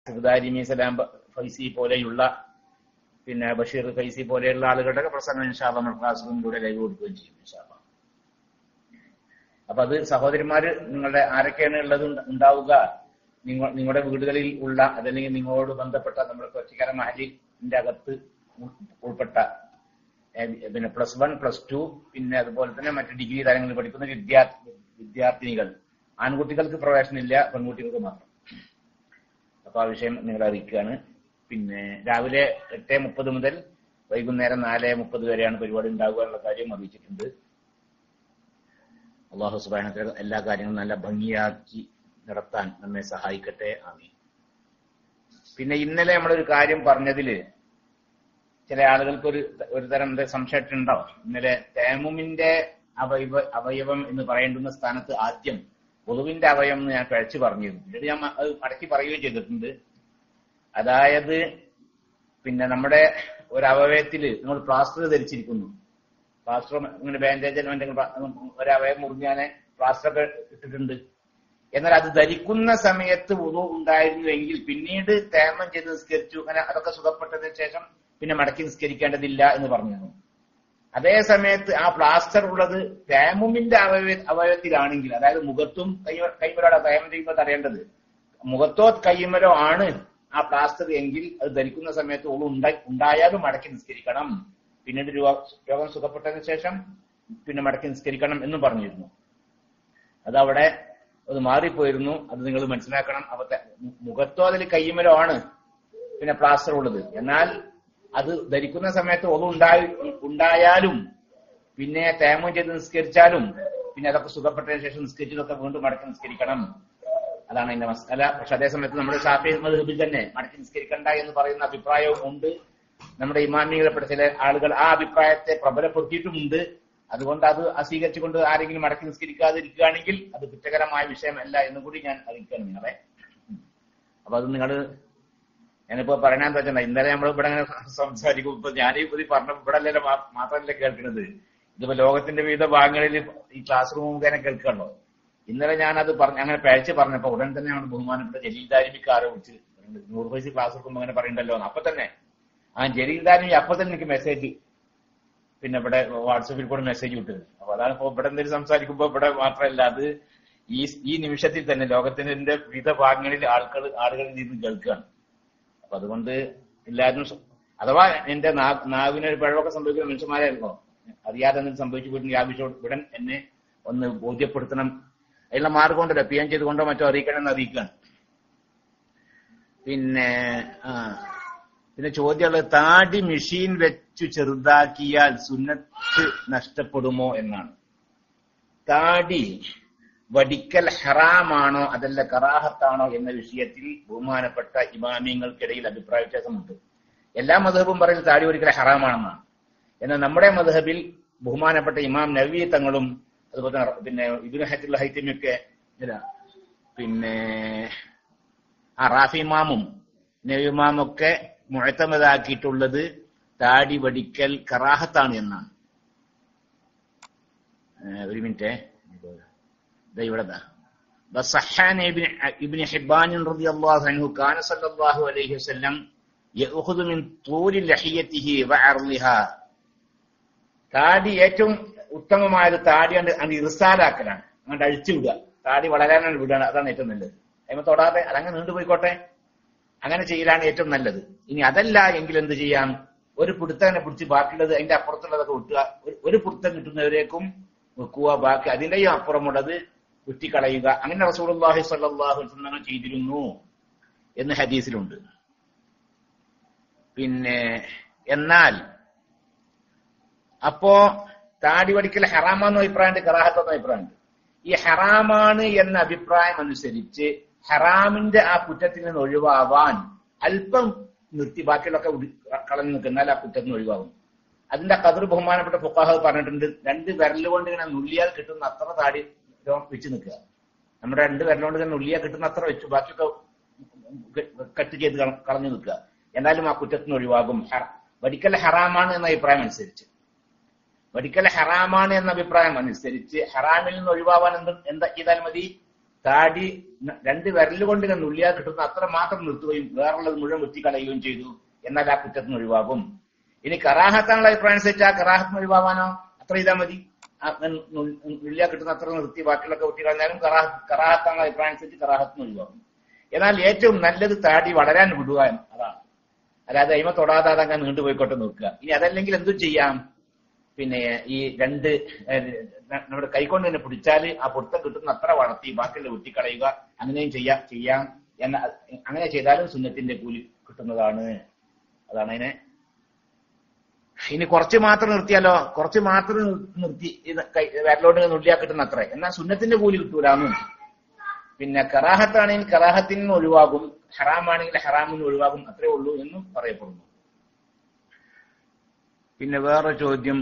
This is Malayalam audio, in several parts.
സിർദാരിമി സലാം ഫൈസി പോലെയുള്ള പിന്നെ ബഷീർ ഫൈസി പോലെയുള്ള ആളുകളുടെ പ്രസംഗം ഇൻഷാല്ല നമ്മൾ ക്ലാസ് റൂമിലൂടെ ലൈവ് കൊടുക്കുകയും ചെയ്യും ഇൻഷാല്ല അപ്പൊ അത് സഹോദരിമാര് നിങ്ങളുടെ ആരൊക്കെയാണ് ഉള്ളത് ഉണ്ടാവുക നിങ്ങൾ നിങ്ങളുടെ വീടുകളിൽ ഉള്ള അതല്ലെങ്കിൽ നിങ്ങളോട് ബന്ധപ്പെട്ട നമ്മുടെ കൊച്ചിക്കര മഹലിന്റെ അകത്ത് ഉൾപ്പെട്ട പിന്നെ പ്ലസ് വൺ പ്ലസ് ടു പിന്നെ അതുപോലെ തന്നെ മറ്റ് ഡിഗ്രി തലങ്ങളിൽ പഠിക്കുന്ന വിദ്യാർത്ഥി വിദ്യാർത്ഥിനികൾ ആൺകുട്ടികൾക്ക് പ്രവേശനമില്ല പെൺകുട്ടികൾക്ക് മാത്രം അപ്പൊ ആ വിഷയം നിങ്ങളെ അറിയിക്കുകയാണ് പിന്നെ രാവിലെ എട്ട് മുപ്പത് മുതൽ വൈകുന്നേരം നാല് മുപ്പത് വരെയാണ് പരിപാടി ഉണ്ടാകുക എന്നുള്ള കാര്യം അറിയിച്ചിട്ടുണ്ട് അള്ളാഹു സുബാനത്തിൽ എല്ലാ കാര്യങ്ങളും നല്ല ഭംഗിയാക്കി നടത്താൻ നമ്മെ സഹായിക്കട്ടെ ആമി പിന്നെ ഇന്നലെ നമ്മളൊരു കാര്യം പറഞ്ഞതില് ചില ആളുകൾക്ക് ഒരു ഒരു തരം സംശയം ഉണ്ടാവും ഇന്നലെ തേമുമിന്റെ അവയവ അവയവം എന്ന് പറയേണ്ടുന്ന സ്ഥാനത്ത് ആദ്യം പൊതുവിന്റെ അവയവം എന്ന് ഞാൻ കഴിച്ചു പറഞ്ഞിരുന്നു പിന്നീട് ഞാൻ അത് മടക്കി പറയുകയും ചെയ്തിട്ടുണ്ട് അതായത് പിന്നെ നമ്മുടെ ഒരു അവയവത്തിൽ നമ്മൾ പ്ലാസ്റ്റർ ധരിച്ചിരിക്കുന്നു പ്ലാസ്റ്റർ ഇങ്ങനെ ബാൻഡേജ് ഒരവയവം മുറിഞ്ഞാനെ പ്ലാസ്റ്റർ ഒക്കെ ഇട്ടിട്ടുണ്ട് എന്നാൽ അത് ധരിക്കുന്ന സമയത്ത് ഉതു ഉണ്ടായിരുന്നുവെങ്കിൽ പിന്നീട് തേമം ചെയ്ത് നിസ്കരിച്ചു അങ്ങനെ അതൊക്കെ സുഖപ്പെട്ടതിന് ശേഷം പിന്നെ മടക്കി നിസ്കരിക്കേണ്ടതില്ല എന്ന് പറഞ്ഞിരുന്നു അതേ സമയത്ത് ആ പ്ലാസ്റ്റർ ഉള്ളത് തേമുമിന്റെ അവയവ അവയവത്തിലാണെങ്കിൽ അതായത് മുഖത്തും കൈ കൈമലോടെ തേമം ചെയ്യുമ്പോൾ അറിയേണ്ടത് മുഖത്തോ കൈമലോ ആണ് ആ പ്ലാസ്റ്റർ എങ്കിൽ അത് ധരിക്കുന്ന സമയത്ത് ഉളു ഉണ്ടായി ഉണ്ടായാലും മടക്കി നിസ്കരിക്കണം പിന്നീട് രോഗം സുഖപ്പെട്ടതിന് ശേഷം പിന്നെ മടക്കി നിസ്കരിക്കണം എന്നും പറഞ്ഞിരുന്നു അതവിടെ അത് മാറിപ്പോയിരുന്നു അത് നിങ്ങൾ മനസ്സിലാക്കണം അവ മുഖത്തോ അതിൽ കയ്യുമലോ ആണ് പിന്നെ പ്ലാസ്റ്റർ ഉള്ളത് എന്നാൽ അത് ധരിക്കുന്ന സമയത്ത് ഒന്നും ഉണ്ടായി ഉണ്ടായാലും പിന്നെ തേമം ചെയ്ത് നിസ്കരിച്ചാലും പിന്നെ അതൊക്കെ സുഖപ്പെട്ടതിന് ശേഷം നിസ്കരിച്ചതൊക്കെ വീണ്ടും മടക്കി നിസ്കരിക്കണം അതാണ് അതിന്റെ മസാല പക്ഷെ അതേ സമയത്ത് നമ്മുടെ ഷാഫി മധുബിൽ തന്നെ മടക്കി നിസ്കരിക്കണ്ട എന്ന് പറയുന്ന അഭിപ്രായവും ഉണ്ട് നമ്മുടെ ഇമാമികളെപ്പെട്ട ചില ആളുകൾ ആ അഭിപ്രായത്തെ പ്രബലപ്പെടുത്തിയിട്ടുമുണ്ട് അതുകൊണ്ട് അത് അസ്വീകരിച്ചുകൊണ്ട് ആരെങ്കിലും മടക്കി നിസ്കരിക്കാതിരിക്കുകയാണെങ്കിൽ അത് കുറ്റകരമായ വിഷയമല്ല എന്നും കൂടി ഞാൻ അറിയിക്കണം നിങ്ങളെ അപ്പൊ അത് നിങ്ങൾ ഞാനിപ്പോ പറയാൻ വെച്ചാൽ ഇന്നലെ നമ്മൾ ഇവിടെ അങ്ങനെ സംസാരിക്കും ഇപ്പൊ ഞാൻ ഈ പറഞ്ഞ ഇവിടെ അല്ലല്ലോ മാത്രമല്ല കേൾക്കുന്നത് ഇതിപ്പോ ലോകത്തിന്റെ വിവിധ ഭാഗങ്ങളിൽ ഈ ക്ലാസ് റൂം മുഖേന കേൾക്കണല്ലോ ഇന്നലെ ഞാൻ അത് പറഞ്ഞ അങ്ങനെ പഴച്ച് പറഞ്ഞപ്പോ ഉടൻ തന്നെ നമ്മുടെ ബഹുമാനപ്പെട്ട ജലീൽ ദാരിമിക്ക് ആരോപിച്ച് നൂറ് പൈസ ക്ലാസ് എടുക്കുമ്പോൾ അങ്ങനെ പറയണ്ടല്ലോ അപ്പൊ തന്നെ ആ ജലീൽ ദാരിമി അപ്പൊ തന്നെ എനിക്ക് മെസ്സേജ് പിന്നെ ഇവിടെ വാട്സപ്പിൽ കൂടെ മെസ്സേജ് വിട്ടത് അപ്പൊ അതാണ് ഇപ്പൊ ഇവിടെ എന്തെങ്കിലും സംസാരിക്കുമ്പോ ഇവിടെ മാത്രമല്ല അത് ഈ ഈ നിമിഷത്തിൽ തന്നെ ലോകത്തിന്റെ വിവിധ ഭാഗങ്ങളിൽ ആൾക്കാർ ആളുകളിൽ നിന്ന് കേൾക്കുകയാണ് അപ്പൊ അതുകൊണ്ട് എല്ലാവരും അഥവാ എന്റെ നാവിന് ഒരു പിഴവൊക്കെ സംഭവിക്കുന്ന മനുഷ്യന്മാരായിരുന്നോ അറിയാതെ എന്തെങ്കിലും സംഭവിച്ചു പോയിട്ട് ആ വിഷയം ഉടൻ എന്നെ ഒന്ന് ബോധ്യപ്പെടുത്തണം അതിനുള്ള മാർഗം കൊണ്ടല്ലോ പി എം ചെയ്തുകൊണ്ടോ മറ്റോ അറിയിക്കണം എന്ന് അറിയിക്കുകയാണ് പിന്നെ ആ പിന്നെ ചോദ്യമുള്ളത് താടി മെഷീൻ വെച്ചു ചെറുതാക്കിയാൽ സുന്നത്ത് നഷ്ടപ്പെടുമോ എന്നാണ് താടി വടിക്കൽ ഹറാമാണോ അതല്ല കറാഹത്താണോ എന്ന വിഷയത്തിൽ ബഹുമാനപ്പെട്ട ഇമാമിയങ്ങൾക്കിടയിൽ അഭിപ്രായ വ്യത്യാസമുണ്ട് എല്ലാ മധുഹബും പറയുന്നത് താടി വടിക്കൽ ഹറാമാണെന്നാണ് എന്നാൽ നമ്മുടെ മധുഹബിൽ ബഹുമാനപ്പെട്ട ഇമാം നവീ തങ്ങളും അതുപോലെ പിന്നെ ഇബിന് ഹജുൽ ഹൈത്തമിയൊക്കെ പിന്നെ ആ റാഫി ഇമാമും നവിമാമൊക്കെ മുഴത്തമതാക്കിയിട്ടുള്ളത് താടി വടിക്കൽ കറാഹത്താണ് എന്നാണ് ഒരു മിനിറ്റ് ഇവിടെ بصحان ابن ابن حبان رضي الله عنه كان صلى الله عليه وسلم يأخذ من طول لحيته وعرضها താടി ഏറ്റവും ഉത്തമമായത് താടി കണ്ട് അത് ഇർസാലാക്കലാണ് അങ്ങോട്ട് അഴിച്ചു വിടുക താടി വളരാനാണ് വിടുകയാണ് അതാണ് ഏറ്റവും നല്ലത് അതിന് തൊടാതെ അതങ്ങനെ നീണ്ടുപോയിക്കോട്ടെ അങ്ങനെ ചെയ്യലാണ് ഏറ്റവും നല്ലത് ഇനി അതല്ല എങ്കിൽ എന്ത് ചെയ്യാം ഒരു പിടുത്തനെ പിടിച്ച് ബാക്കിയുള്ളത് അതിന്റെ അപ്പുറത്തുള്ളതൊക്കെ വിട്ടുക ഒരു പിടുത്തം കിട്ടുന്നവരേക്കും വെക്കുക ബാക്കി അതിന്റെയും അപ്പുറമുള്ളത് കുറ്റിക്കളയുക അങ്ങനെ റസൂലുള്ളാഹി സ്വല്ലല്ലാഹു അലൈഹി വസല്ലം ചെയ്തിരുന്നു എന്ന് ഹദീസിലുണ്ട് പിന്നെ എന്നാൽ അപ്പോ താടി വടിക്കൽ ഹറാമാന്ന അഭിപ്രായമുണ്ട് കറാഹത്തെന്ന അഭിപ്രായമുണ്ട് ഈ ഹറാമാണ് എന്ന അഭിപ്രായം അനുസരിച്ച് ഹറാമിന്റെ ആ കുറ്റത്തിൽ നിന്ന് ഒഴിവാവാൻ അല്പം നിർത്തി ബാക്കിയുള്ളൊക്കെ കളഞ്ഞു നിൽക്കുന്നാൽ ആ കുറ്റത്തിൽ നിന്ന് ഒഴിവാകും അതിന്റെ കതിർ ബഹുമാനപ്പെട്ട ഫുക്കാഹ് പറഞ്ഞിട്ടുണ്ട് രണ്ട് വിരൽ കൊണ്ട് ഇങ്ങനെ നുള്ളിയാൽ കിട്ടുന്ന അത്ര താടി വെച്ച് നിൽക്കുക നമ്മുടെ രണ്ട് വിരലുകൊണ്ട് ഇങ്ങനെ നുള്ളിയാൽ കിട്ടുന്ന അത്ര വെച്ചു ബാക്കിയൊക്കെ കട്ട് ചെയ്ത് കളഞ്ഞു നിൽക്കുക എന്നാലും ആ കുറ്റത്തിൽ നിന്ന് ഒഴിവാകും വടിക്കൽ ഹറാമാണ് എന്ന അഭിപ്രായം അനുസരിച്ച് വടിക്കൽ ഹറാമാണ് എന്ന അഭിപ്രായം അനുസരിച്ച് ഹറാമിൽ നിന്ന് ഒഴിവാവാൻ എന്ത് എന്താ ചെയ്താൽ മതി താടി ന- രണ്ട് വിരൽ കൊണ്ട് ഇങ്ങനെ നുള്ളിയാൽ കിട്ടുന്ന അത്ര മാത്രം നിർത്തുകയും വേറുള്ളത് മുഴുവൻ വെട്ടിക്കളയുകയും ചെയ്തു എന്നാൽ ആ കുറ്റത്തിന് ഒഴിവാകും ഇനി കറാഹത്താനുള്ള അഭിപ്രായം അനുസരിച്ച് ആ കറാഹത്തിന് ഒഴിവാകാനോ അത്ര ചെയ്താൽ മതി ആ ന- നുൾ- നുള്ളിയാൽ കിട്ടുന്ന അത്ര നിർത്തി ബാക്കിയുള്ളൊക്കെ വെട്ടിക്കളഞ്ഞാലും കറാഹ കറാഹത്താനുള്ള അഭിപ്രായം അനുസരിച്ച് കറാഹത്തിന് ഒഴിവാകും എന്നാൽ ഏറ്റവും നല്ലത് താടി വളരാൻ വിടുക എന്ന് അതാണ് അല്ലാതെ അയിമ തൊടാതെ അതങ്ങ് നീണ്ടുപോയിക്കോട്ടെ നോക്കുക ഇനി അതല്ലെങ്കിൽ എന്തും ചെയ്യാം പിന്നെ ഈ രണ്ട് ഏഹ്, ന- നമ്മുടെ കൈകൊണ്ട് തന്നെ പിടിച്ചാൽ ആ പൊടുത്തം കിട്ടുന്ന അത്ര വളർത്തി ബാക്കിയുള്ള വെട്ടിക്കളയുക അങ്ങനെയും ചെയ്യാം ചെയ്യാം എന്ന അങ്ങനെ ചെയ്താലും സുന്നത്തിന്റെ കൂലി കിട്ടുന്നതാണ് അതാണ് അതിനെ ഇനി കുറച്ച് മാത്രം നിർത്തിയാലോ കുറച്ച് മാത്രം നിർ- നിർത്തി ഇത് കൈ വിരലോട് നുള്ളിയാ കിട്ടുന്ന അത്ര എന്നാൽ സുന്നത്തിന്റെ കൂലി കിട്ടൂലാന്നും പിന്നെ കറാഹത്താണെങ്കിൽ കറാഹത്തിൽ നിന്ന് ഒഴിവാകും ഹറാമാണെങ്കിൽ ഹറാമിൽ നിന്ന് ഒഴിവാകും അത്രേ ഉള്ളൂ എന്നും പറയപ്പെടുന്നു പിന്നെ വേറെ ചോദ്യം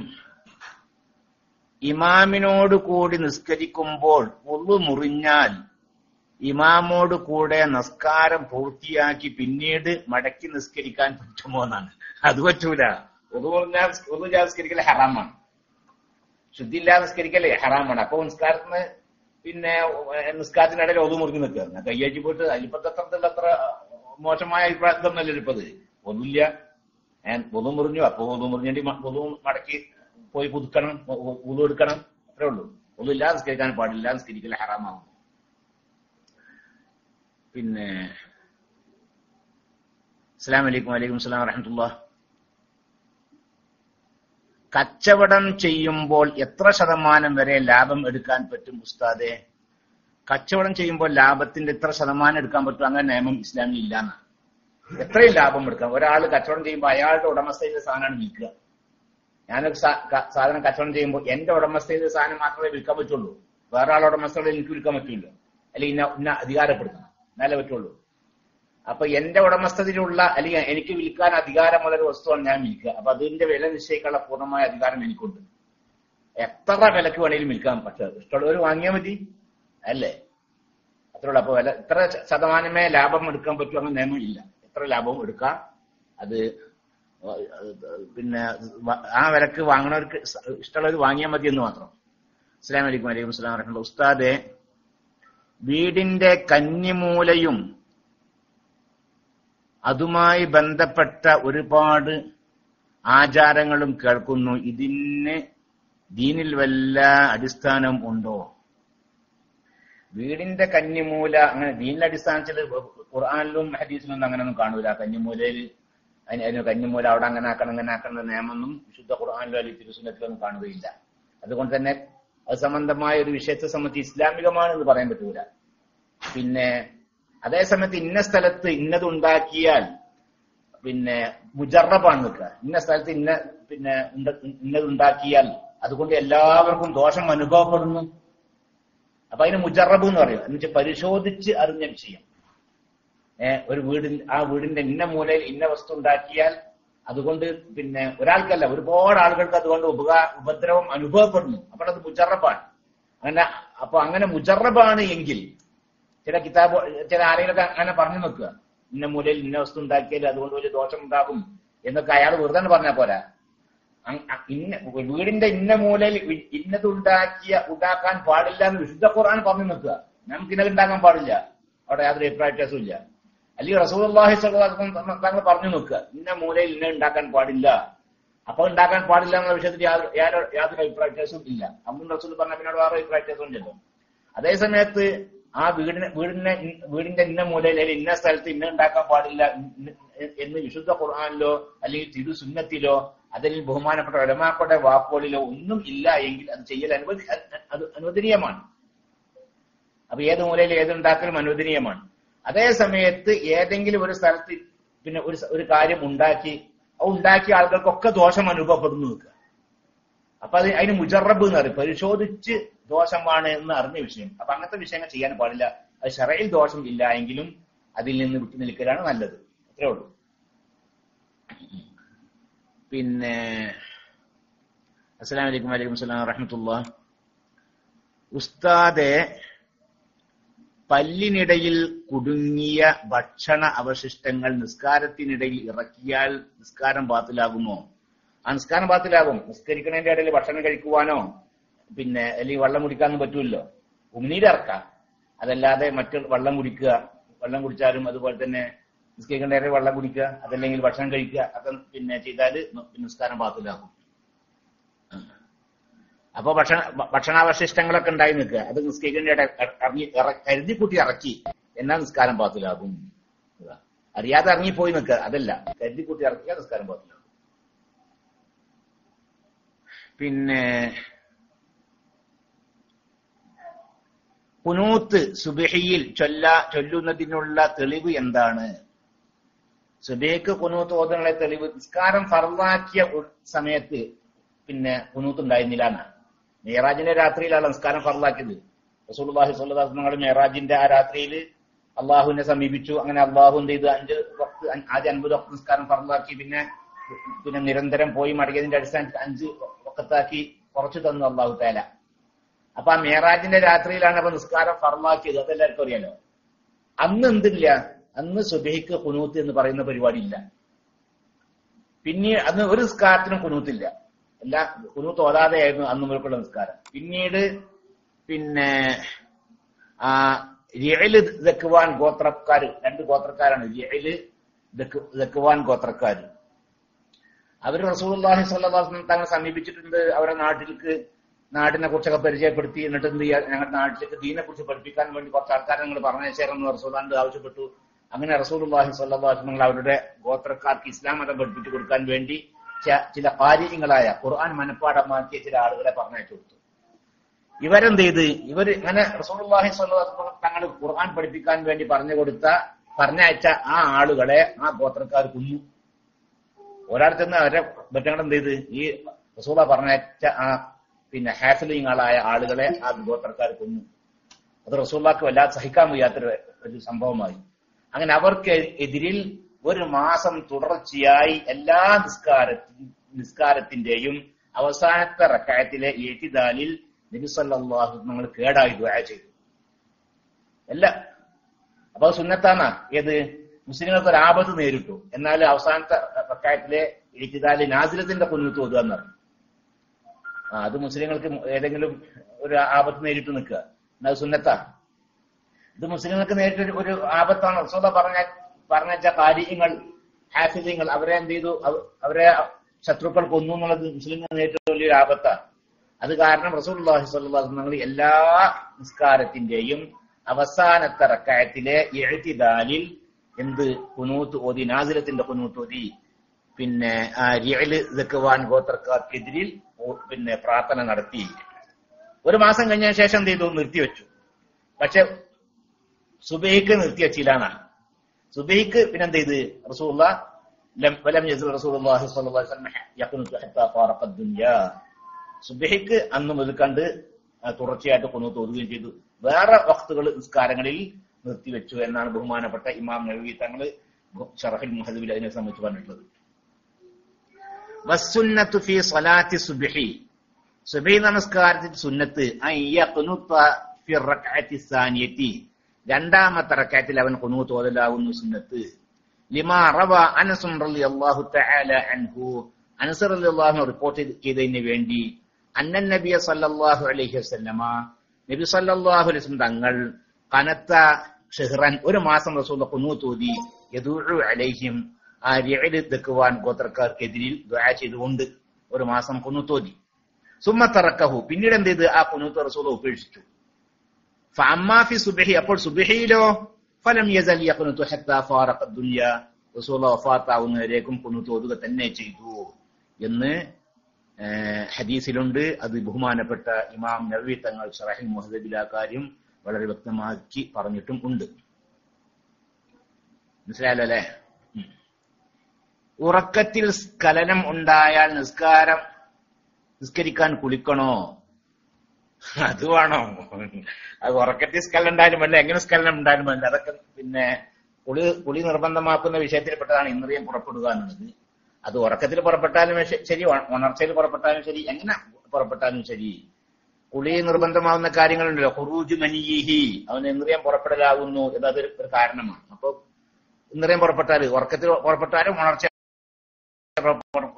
ഇമാമിനോട് കൂടി നിസ്കരിക്കുമ്പോൾ ഒന്നു മുറിഞ്ഞാൽ ഇമാമോട് കൂടെ നമസ്കാരം പൂർത്തിയാക്കി പിന്നീട് മടക്കി നിസ്കരിക്കാൻ പറ്റുമോ എന്നാണ് അത് പറ്റൂല ഒതു മുറിഞ്ഞാൽ ഒതു നിസ്കരിക്കൽ ഹറാമാണ് ശുദ്ധിയില്ലാതെ നിസ്കരിക്കല്ലേ ഹറാമാണ് അപ്പൊ നിസ്കാരത്തിന് പിന്നെ ഏഹ്, നിസ്കാരത്തിനിടയിൽ ഒതു മുറിഞ്ഞ് നിൽക്കുക കയ്യേറ്റി പോയിട്ട് അലിപ്പത്തത്രത്തിൽ അത്ര മോശമായ അഭിപ്രായമൊന്നുമല്ല ഇപ്പത് ഒന്നുമില്ല ഞാൻ പൊതു മുറിഞ്ഞു അപ്പൊ പൊതു മുറിഞ്ഞിട്ട് പൊതു മടക്കി പോയി പുതുക്കണം പുതു എടുക്കണം അത്രേ ഉള്ളൂ ഒന്നും ഇല്ലാതെ നിസ്കരിക്കാൻ പാടില്ല നിസ്കരിക്കൽ ഹറാമാവും പിന്നെ അസ്സാം വലൈക്കും വലൈക്കും സ്ലാം വറഹമത്തുള്ള കച്ചവടം ചെയ്യുമ്പോൾ എത്ര ശതമാനം വരെ ലാഭം എടുക്കാൻ പറ്റും ഉസ്താദെ കച്ചവടം ചെയ്യുമ്പോൾ ലാഭത്തിന്റെ എത്ര ശതമാനം എടുക്കാൻ പറ്റും അങ്ങനെ നിയമം ഇസ്ലാമിൽ ഇല്ലാന്നാണ് എത്രയും ലാഭം എടുക്കാം ഒരാൾ കച്ചവടം ചെയ്യുമ്പോൾ അയാളുടെ ഉടമസ്ഥയിലെ സാധനമാണ് വിൽക്കുക ഞാനൊരു സാ- ക- സാധനം കച്ചവടം ചെയ്യുമ്പോൾ എന്റെ ഉടമസ്ഥയിലെ സാധനം മാത്രമേ വിൽക്കാൻ പറ്റുള്ളൂ വേറെ ആളുടെ ഉടമസ്ഥകളിൽ എനിക്ക് വിൽക്കാൻ പറ്റില്ല അല്ലെങ്കിൽ ഇന്ന ഇന്ന അധികാരപ്പെടുത്തണം എന്നാലേ പറ്റുള്ളൂ അപ്പൊ എന്റെ ഉടമസ്ഥതയിലുള്ള അല്ലെങ്കിൽ എനിക്ക് വിൽക്കാൻ അധികാരമുള്ള ഒരു വസ്തുവാണ് ഞാൻ വിൽക്കുക അപ്പൊ അതിന്റെ വില നിശ്ചയിക്കാനുള്ള പൂർണ്ണമായ അധികാരം എനിക്കുണ്ട് എത്ര വിലക്ക് വേണേലും വിൽക്കാൻ പറ്റും ഇഷ്ടമുള്ളവർ വാങ്ങിയാൽ മതി അല്ലേ അത്രേ ഉള്ളൂ അപ്പൊ വില ഇത്ര ശതമാനമേ ലാഭം എടുക്കാൻ പറ്റും അങ്ങനെ നിയമം ഇല്ല എത്ര ലാഭവും എടുക്കാം അത് പിന്നെ വ- ആ വിലക്ക് വാങ്ങണവർക്ക് സ- ഇഷ്ടമുള്ളവർ വാങ്ങിയാൽ മതി എന്ന് മാത്രം അസ്സാം വലൈക്കും വലൈക്കും സ്ലാം വരഹമുല്ല ഉസ്താദെ വീടിന്റെ കന്നിമൂലയും അതുമായി ബന്ധപ്പെട്ട ഒരുപാട് ആചാരങ്ങളും കേൾക്കുന്നു ഇതിന് ദീനിൽ വല്ല അടിസ്ഥാനം ഉണ്ടോ വീടിന്റെ കന്നിമൂല അങ്ങനെ ദീനിന്റെ അടിസ്ഥാനത്തിൽ ഖുർആാനിലും ഹദീസിലും ഒന്നും അങ്ങനെയൊന്നും കാണൂല കന്നിമൂലയിൽ അതിന് അതിന് കന്നിമൂല അവിടെ അങ്ങനെ ആക്കണം അങ്ങനെ ആക്കണം എന്ന നിയമമൊന്നും വിശുദ്ധ ഖുർആാനിലോ അല്ലെങ്കിൽ തിരുസുന്നത്തിലൊന്നും കാണുകയില്ല അതുകൊണ്ട് തന്നെ അത് സംബന്ധമായ ഒരു വിഷയത്തെ സംബന്ധിച്ച് ഇസ്ലാമികമാണ് എന്ന് പറയാൻ പറ്റൂല പിന്നെ അതേ സമയത്ത് ഇന്ന സ്ഥലത്ത് ഇന്നത് ഉണ്ടാക്കിയാൽ പിന്നെ മുജറബാണ് നിൽക്കുക ഇന്ന സ്ഥലത്ത് ഇന്ന പിന്നെ ഉണ്ട- ഇന്നത് ഉണ്ടാക്കിയാൽ അതുകൊണ്ട് എല്ലാവർക്കും ദോഷം അനുഭവപ്പെടുന്നു അപ്പൊ അതിന് മുജറബ് എന്ന് പറയും എന്ന് വെച്ചാൽ പരിശോധിച്ച് അറിഞ്ഞ വിഷയം ഏഹ് ഒരു വീടിൻ ആ വീടിന്റെ ഇന്ന മൂലയിൽ ഇന്ന വസ്തു ഉണ്ടാക്കിയാൽ അതുകൊണ്ട് പിന്നെ ഒരാൾക്കല്ല ഒരുപാട് ആളുകൾക്ക് അതുകൊണ്ട് ഉപകാ ഉപദ്രവം അനുഭവപ്പെടുന്നു അപ്പോൾ അത് മുജറബാണ് അങ്ങനെ അപ്പൊ അങ്ങനെ മുജറബാണ് എങ്കിൽ ചില കിതാബ് ചില ആരെങ്കിലൊക്കെ അങ്ങനെ പറഞ്ഞു നോക്കുക ഇന്ന മൂലയിൽ ഇന്ന വസ്തു ഉണ്ടാക്കിയാൽ അതുകൊണ്ട് വലിയ ദോഷം ഉണ്ടാകും എന്നൊക്കെ അയാൾ വെറുതെ പറഞ്ഞാൽ പോരാ അങ് അ- ഇന്ന വീടിന്റെ ഇന്ന മൂലയിൽ ഇ- ഇന്നത് ഉണ്ടാക്കിയ ഉണ്ടാക്കാൻ പാടില്ല എന്ന് വിശുദ്ധ ഖുർആൻ പറഞ്ഞു നിൽക്കുക നമുക്ക് ഇന്നത് ഉണ്ടാക്കാൻ പാടില്ല അവിടെ യാതൊരു അഭിപ്രായ വ്യത്യാസവും ഇല്ല അല്ലെങ്കിൽ റസൂൽ അള്ളാഹി തങ്ങൾ പറഞ്ഞു നോക്കുക ഇന്ന മൂലയിൽ ഇന്ന ഉണ്ടാക്കാൻ പാടില്ല അപ്പൊ ഉണ്ടാക്കാൻ പാടില്ല എന്ന വിഷയത്തിൽ യാതൊരു യാതൊരു- യാതൊരു അഭിപ്രായ വ്യത്യാസവും ഇല്ല അമ്മ റസൂൽ പറഞ്ഞ പിന്നോട് വേറെ അഭിപ്രായ വ്യത്യാസവും ഇല്ലല്ലോ അതേ സമയത്ത് ആ വീടിന് വീടിന്റെ വീടിന്റെ ഇന്ന മൂലയിൽ അല്ലെങ്കിൽ ഇന്ന സ്ഥലത്ത് ഇന്ന ഉണ്ടാക്കാൻ പാടില്ല ഇന്ന- എന്ന് വിശുദ്ധ ഖുർആാനിലോ അല്ലെങ്കിൽ തിരു സുന്നത്തിലോ അതിൽ ബഹുമാനപ്പെട്ട ഒലമാക്കളുടെ വാക്കുകളിലോ ഒന്നും ഇല്ല എങ്കിൽ അത് ചെയ്യൽ അനുവദി അത് അനുവദനീയമാണ് അപ്പൊ ഏത് മൂലയിൽ ഏതുണ്ടാക്കലും അനുവദനീയമാണ് അതേ സമയത്ത് ഏതെങ്കിലും ഒരു സ്ഥലത്ത് പിന്നെ ഒരു സ- ഒരു കാര്യം ഉണ്ടാക്കി ആ ഉണ്ടാക്കിയ ആളുകൾക്കൊക്കെ ദോഷം അനുഭവപ്പെടുന്നു നിൽക്കുക അപ്പൊ അത് അതിന് മുജറബ് എന്ന് പറയും പരിശോധിച്ച് ദോഷമാണ് എന്ന് അറിഞ്ഞ വിഷയം അപ്പൊ അങ്ങനത്തെ വിഷയങ്ങൾ ചെയ്യാൻ പാടില്ല അത് ഷറയിൽ ദോഷം ഇല്ല എങ്കിലും അതിൽ നിന്ന് വിട്ടു നിൽക്കലാണ് നല്ലത് അത്രേ ഉള്ളൂ പിന്നെ അസ്സലാമു അലൈക്കും വലൈക്കും സ്ലാം വറഹമത്തുള്ള ഉസ്താദെ പല്ലിനിടയിൽ കുടുങ്ങിയ ഭക്ഷണ അവശിഷ്ടങ്ങൾ നിസ്കാരത്തിനിടയിൽ ഇറക്കിയാൽ നിസ്കാരം ബാത്തിലാകുമോ ആ നിസ്കാരം ബാത്തിലാകും നിസ്കരിക്കുന്നതിന്റെ ഇടയിൽ ഭക്ഷണം കഴിക്കുവാനോ പിന്നെ അല്ലെങ്കിൽ വെള്ളം കുടിക്കാനൊന്നും പറ്റൂല്ലോ ഉമിനീരിറക്കാം അതല്ലാതെ മറ്റ് വെള്ളം കുടിക്കുക വെള്ളം കുടിച്ചാലും അതുപോലെ തന്നെ നിസ്കരിക്കേണ്ട നേരെ വെള്ളം കുടിക്കുക അതല്ലെങ്കിൽ ഭക്ഷണം കഴിക്കുക ഒക്കെ പിന്നെ ചെയ്താല് നിസ്കാരം പാത്തിലാക്കും അപ്പൊ ഭക്ഷണ ഭക്ഷണാവശിഷ്ടങ്ങളൊക്കെ ഉണ്ടായി നിൽക്കുക അത് നിസ്കരിക്കേണ്ട ഇട- ഇറങ്ങി ഇറ- കരുതി കൂട്ടി ഇറക്കി എന്നാ നിസ്കാരം പാത്തിലാകും ഇതാ. അറിയാതെ ഇറങ്ങിപ്പോയി നിൽക്കുക അതല്ല കരുതി കൂട്ടി ഇറക്കിയാൽ നിസ്കാരം പാത്തിലാകും പിന്നെ കുനൂത്ത് സുബഹിയിൽ ചൊല്ല ചൊല്ലുന്നതിനുള്ള തെളിവ് എന്താണ് സുബേക്ക് കുനൂത്ത് ഓതുന്നുള്ള തെളിവ് നിസ്കാരം ഫറവാക്കിയ ഉ- സമയത്ത് പിന്നെ കുനൂത്ത് ഉണ്ടായിരുന്നില്ല എന്നാണ് മേറാജിന്റെ രാത്രിയിലാണ് നിസ്കാരം ഫറലാക്കിയത് റസൂലുള്ളാഹി സ്വല്ലല്ലാഹു അലൈഹി വസല്ലം മേറാജിന്റെ ആ രാത്രിയിൽ അള്ളാഹുവിനെ സമീപിച്ചു അങ്ങനെ അള്ളാഹു എന്ത് ചെയ്തു അഞ്ച് വക്ത് അ- ആദ്യം അൻപത് വക്ത് നിസ്കാരം ഫറലാക്കി പിന്നെ പിന്നെ നിരന്തരം പോയി മടങ്ങിയതിന്റെ അടിസ്ഥാനത്തിൽ അഞ്ച് വക്കത്താക്കി കുറച്ചു തന്നു അള്ളാഹു തേല അപ്പൊ ആ മേറാജിന്റെ രാത്രിയിലാണ് അപ്പൊ നിസ്കാരം ഫറലാക്കിയത് അതെല്ലാവർക്കും അറിയാലോ അന്ന് എന്തില്ല അന്ന് സുബഹിക്ക് കുനൂത്ത് എന്ന് പറയുന്ന പരിപാടി ഇല്ല പിന്നെ അന്ന് ഒരു നിസ്കാരത്തിനും കുനൂത്തില്ല എല്ലാ കുനൂത്ത് ഓതാതെയായിരുന്നു അന്ന് മുതൽക്കുള്ള നിസ്കാരം പിന്നീട് പിന്നെ ആ റിയല് ദക്കുവാൻ ഗോത്രക്കാര് രണ്ട് ഗോത്രക്കാരാണ് റിയല് ദക്കുവാൻ ഗോത്രക്കാര് അവർ റസൂലുള്ളാഹി സ്വല്ലല്ലാഹു അലൈഹി വസല്ലം തങ്ങളെ സമീപിച്ചിട്ടുണ്ട് അവരുടെ നാട്ടിലേക്ക് നാടിനെ കുറിച്ചൊക്കെ പരിചയപ്പെടുത്തി എന്നിട്ട് എന്ത് ചെയ്യാ ഞങ്ങളുടെ നാട്ടിലേക്ക് ദീനെ കുറിച്ച് പഠിപ്പിക്കാൻ വേണ്ടി കുറച്ച് ആൾക്കാരെ നിങ്ങൾ പറഞ്ഞേച്ചേരെന്ന് റസൂലാണ്ട് ആവശ്യപ്പെട്ടു അങ്ങനെ റസൂലുള്ളാഹി സ്വല്ലല്ലാഹു അലൈഹി വസല്ലം അവരുടെ ഗോത്രക്കാർക്ക് ഇസ്ലാം മതം പഠിപ്പിച്ചു കൊടുക്കാൻ വേണ്ടി ച- ചില കാര്യങ്ങളായ ഖുർആൻ മനഃപ്പാടമാക്കിയ ചില ആളുകളെ പറഞ്ഞയച്ചു കൊടുത്തു ഇവരെന്ത് ചെയ്ത് ഇവര് ഇങ്ങനെ റസൂലുള്ളാഹി സ്വല്ലല്ലാഹു അലൈഹി വസല്ലം തങ്ങൾ ഖുർആൻ പഠിപ്പിക്കാൻ വേണ്ടി പറഞ്ഞു കൊടുത്ത പറഞ്ഞയച്ച ആ ആളുകളെ ആ ഗോത്രക്കാർ കൊന്നു ഒരാൾക്ക് നിന്ന് അവരെ ബറ്റങ്ങൾ എന്ത് ചെയ്ത് ഈ റസൂല പറഞ്ഞയച്ച ആ പിന്നെ ഹാഫിലിങ്ങളായ ആളുകളെ ആ ഗോത്രക്കാർ കൊന്നു അത് റസൂല്ലാക്ക് വല്ലാതെ സഹിക്കാൻ വയ്യാത്തൊരു ഒരു സംഭവമായി അങ്ങനെ അവർക്ക് എതിരിൽ ഒരു മാസം തുടർച്ചയായി എല്ലാ നിസ്കാര നിസ്കാരത്തിന്റെയും അവസാനത്തെ റക്കായത്തിലെ ഏറ്റിദാലിൽ നബിസല്ലാഹു നമ്മൾ കേടായി ദ്വാ ചെയ്തു എല്ലാ അപ്പൊ അത് സുന്നത്താന്ന ഏത് മുസ്ലിങ്ങൾക്ക് ഒരു ആപത്ത് നേരിട്ടു എന്നാൽ അവസാനത്തെ റക്കായത്തിലെ ഏറ്റിദാലി നാസിലത്തിന്റെ കുന്നത്ത് ഓതുക എന്ന് പറഞ്ഞു ആ അത് മുസ്ലിങ്ങൾക്ക് ഏതെങ്കിലും ഒരു ആപത്ത് നേരിട്ട് നിൽക്കുക എന്നാൽ സുന്നത്താ ഇത് മുസ്ലിങ്ങൾക്ക് നേരിട്ട് ഒരു- ഒരു ആപത്താണ് റസൂല പറഞ്ഞ പറഞ്ഞ കാര്യങ്ങൾ ഹാഫിലിങ്ങൾ അവരെ എന്ത് ചെയ്തു അവ- അവരെ ശത്രുക്കൾ കൊന്നു എന്നുള്ളത് മുസ്ലിങ്ങൾ നേരിട്ട് വലിയൊരു ആപത്താണ് അത് കാരണം റസൂലുള്ളാഹി സ്വല്ലല്ലാഹു അലൈഹി വസല്ലം എല്ലാ നിസ്കാരത്തിന്റെയും അവസാനത്തെ റക്കായത്തിലെ എഴുത്തിദാലിൽ എന്ത് കുനൂത്ത് ഓതി നാസിലത്തിന്റെ കുനൂത്ത് ഓതി പിന്നെ ആ റിയല് ദക്കുവാൻ ഗോത്രക്കാർക്കെതിരിൽ ഓ- പിന്നെ പ്രാർത്ഥന നടത്തി ഒരു മാസം കഴിഞ്ഞ ശേഷം എന്ത് ചെയ്തു നിർത്തിവെച്ചു പക്ഷെ സുബൈക്ക് നിർത്തിവെച്ചില്ലാണ് സുബൈക്ക് പിന്നെന്ത് ചെയ്ത് റസൂള്ള ലം- വലം യസിൽ റസൂലുള്ളാഹി സ്വല്ലല്ലാഹു അലൈഹി വസല്ലം യഖ്നുതു ഹത്താ ഫാറഖ ദുനിയാ സുബഹിക്ക് അന്ന് മുതൽ കണ്ട് ആ, തുടർച്ചയായിട്ട് കുനൂത്ത് ഓതുകയും ചെയ്തു വേറെ വക്തുകൾ നിസ്കാരങ്ങളിൽ നിർത്തിവെച്ചു എന്നാണ് ബഹുമാനപ്പെട്ട ഇമാം നബി തങ്ങൾ ഷറഫിൽ മുഹദബിൽ അതിനെ സംബന്ധിച്ച് പറഞ്ഞിട്ടുള്ളത് വസ്സുന്നത്തു ഫി സ്വലാത്തി സുബ്ഹി സുബഹി നമസ്കാരത്തിൽ സുന്നത്ത് അൻ യഖ്നുത ഫി റക്അത്തി സാനിയത്തി രണ്ടാമത്തെ റക്അത്തിൽ അവൻ ഖുനൂത്ത് ഓതലാവുന്നു സുന്നത്ത് ലിമാ റവ അനസ് റളിയല്ലാഹു തആല അൻഹു അനസ് റളിയല്ലാഹു റിപ്പോർട്ട് ചെയ്തതിന് വേണ്ടി അന്നൻ നബിയ സല്ലല്ലാഹു അലൈഹി വസല്ലമ നബി സല്ലല്ലാഹു അലൈഹി വസല്ലം തങ്ങൾ കനത്ത ഷെഹ്റൻ ഒരു മാസം റസൂൽ ഖുനൂത്ത് ഓതി യദൂഉ അലൈഹിം ആ റിഅല് ദക്കുവാൻ ഗോത്രക്കാർക്കെതിരിൽ ദുആ ചെയ്തുകൊണ്ട് ഒരു മാസം ഖുനൂത്ത് ഓതി സുമ്മ തറക്കഹു പിന്നീട് എന്ത് ചെയ്ത് ആ ഖുനൂത്ത് റസൂൽ ഉപേക്ഷിച്ചു ഫഅമ്മാ ഫി സുബ്ഹി അപ്പോൾ സുബ്ഹിയിലോ ഫലം യസൽ യഖ്നുതു ഹത്താ ഫാറഖ ദുനിയ റസൂൽ വഫാത്താവുന്നവരേക്കും ഖുനൂത്ത് ഓതുക തന്നെ ചെയ്തു എന്ന് ഏഹ്, ഹദീസിലുണ്ട് അത് ബഹുമാനപ്പെട്ട ഇമാം നബി തങ്ങൾ ഷറഹിൽ മുഹദബിൽ ആ കാര്യം വളരെ വ്യക്തമാക്കി പറഞ്ഞിട്ടും ഉണ്ട് മനസ്സിലായല്ലോ അല്ലേ ഉം. ഉറക്കത്തിൽ സ്ഖലനം ഉണ്ടായാൽ നിസ്കാരം നിസ്കരിക്കാൻ കുളിക്കണോ അത് വേണോ അത് ഉറക്കത്തിൽ സ്കലനം ഉണ്ടായാലും വേണ്ട എങ്ങനെ സ്കലനം ഉണ്ടായാലും വേണ്ട അതൊക്കെ പിന്നെ കുളി കുളി നിർബന്ധമാക്കുന്ന വിഷയത്തിൽപ്പെട്ടതാണ് ഇന്ദ്രിയം പുറപ്പെടുക എന്നുള്ളത് അത് ഉറക്കത്തിൽ പുറപ്പെട്ടാലും ശ- ശരി ഉണ- ഉണർച്ചയിൽ പുറപ്പെട്ടാലും ശരി എങ്ങനെ പുറപ്പെട്ടാലും ശരി കുളി നിർബന്ധമാവുന്ന കാര്യങ്ങളുണ്ടല്ലോ ഹുറൂജ് മനിയിഹി അവന് ഇന്ദ്രിയം പുറപ്പെടലാകുന്നു എന്നത് ഒരു കാരണമാണ് അപ്പൊ ഇന്ദ്രിയം പുറപ്പെട്ടാൽ ഉറക്കത്തിൽ പുറപ്പെട്ടാലും ഉണർച്ച പുറ-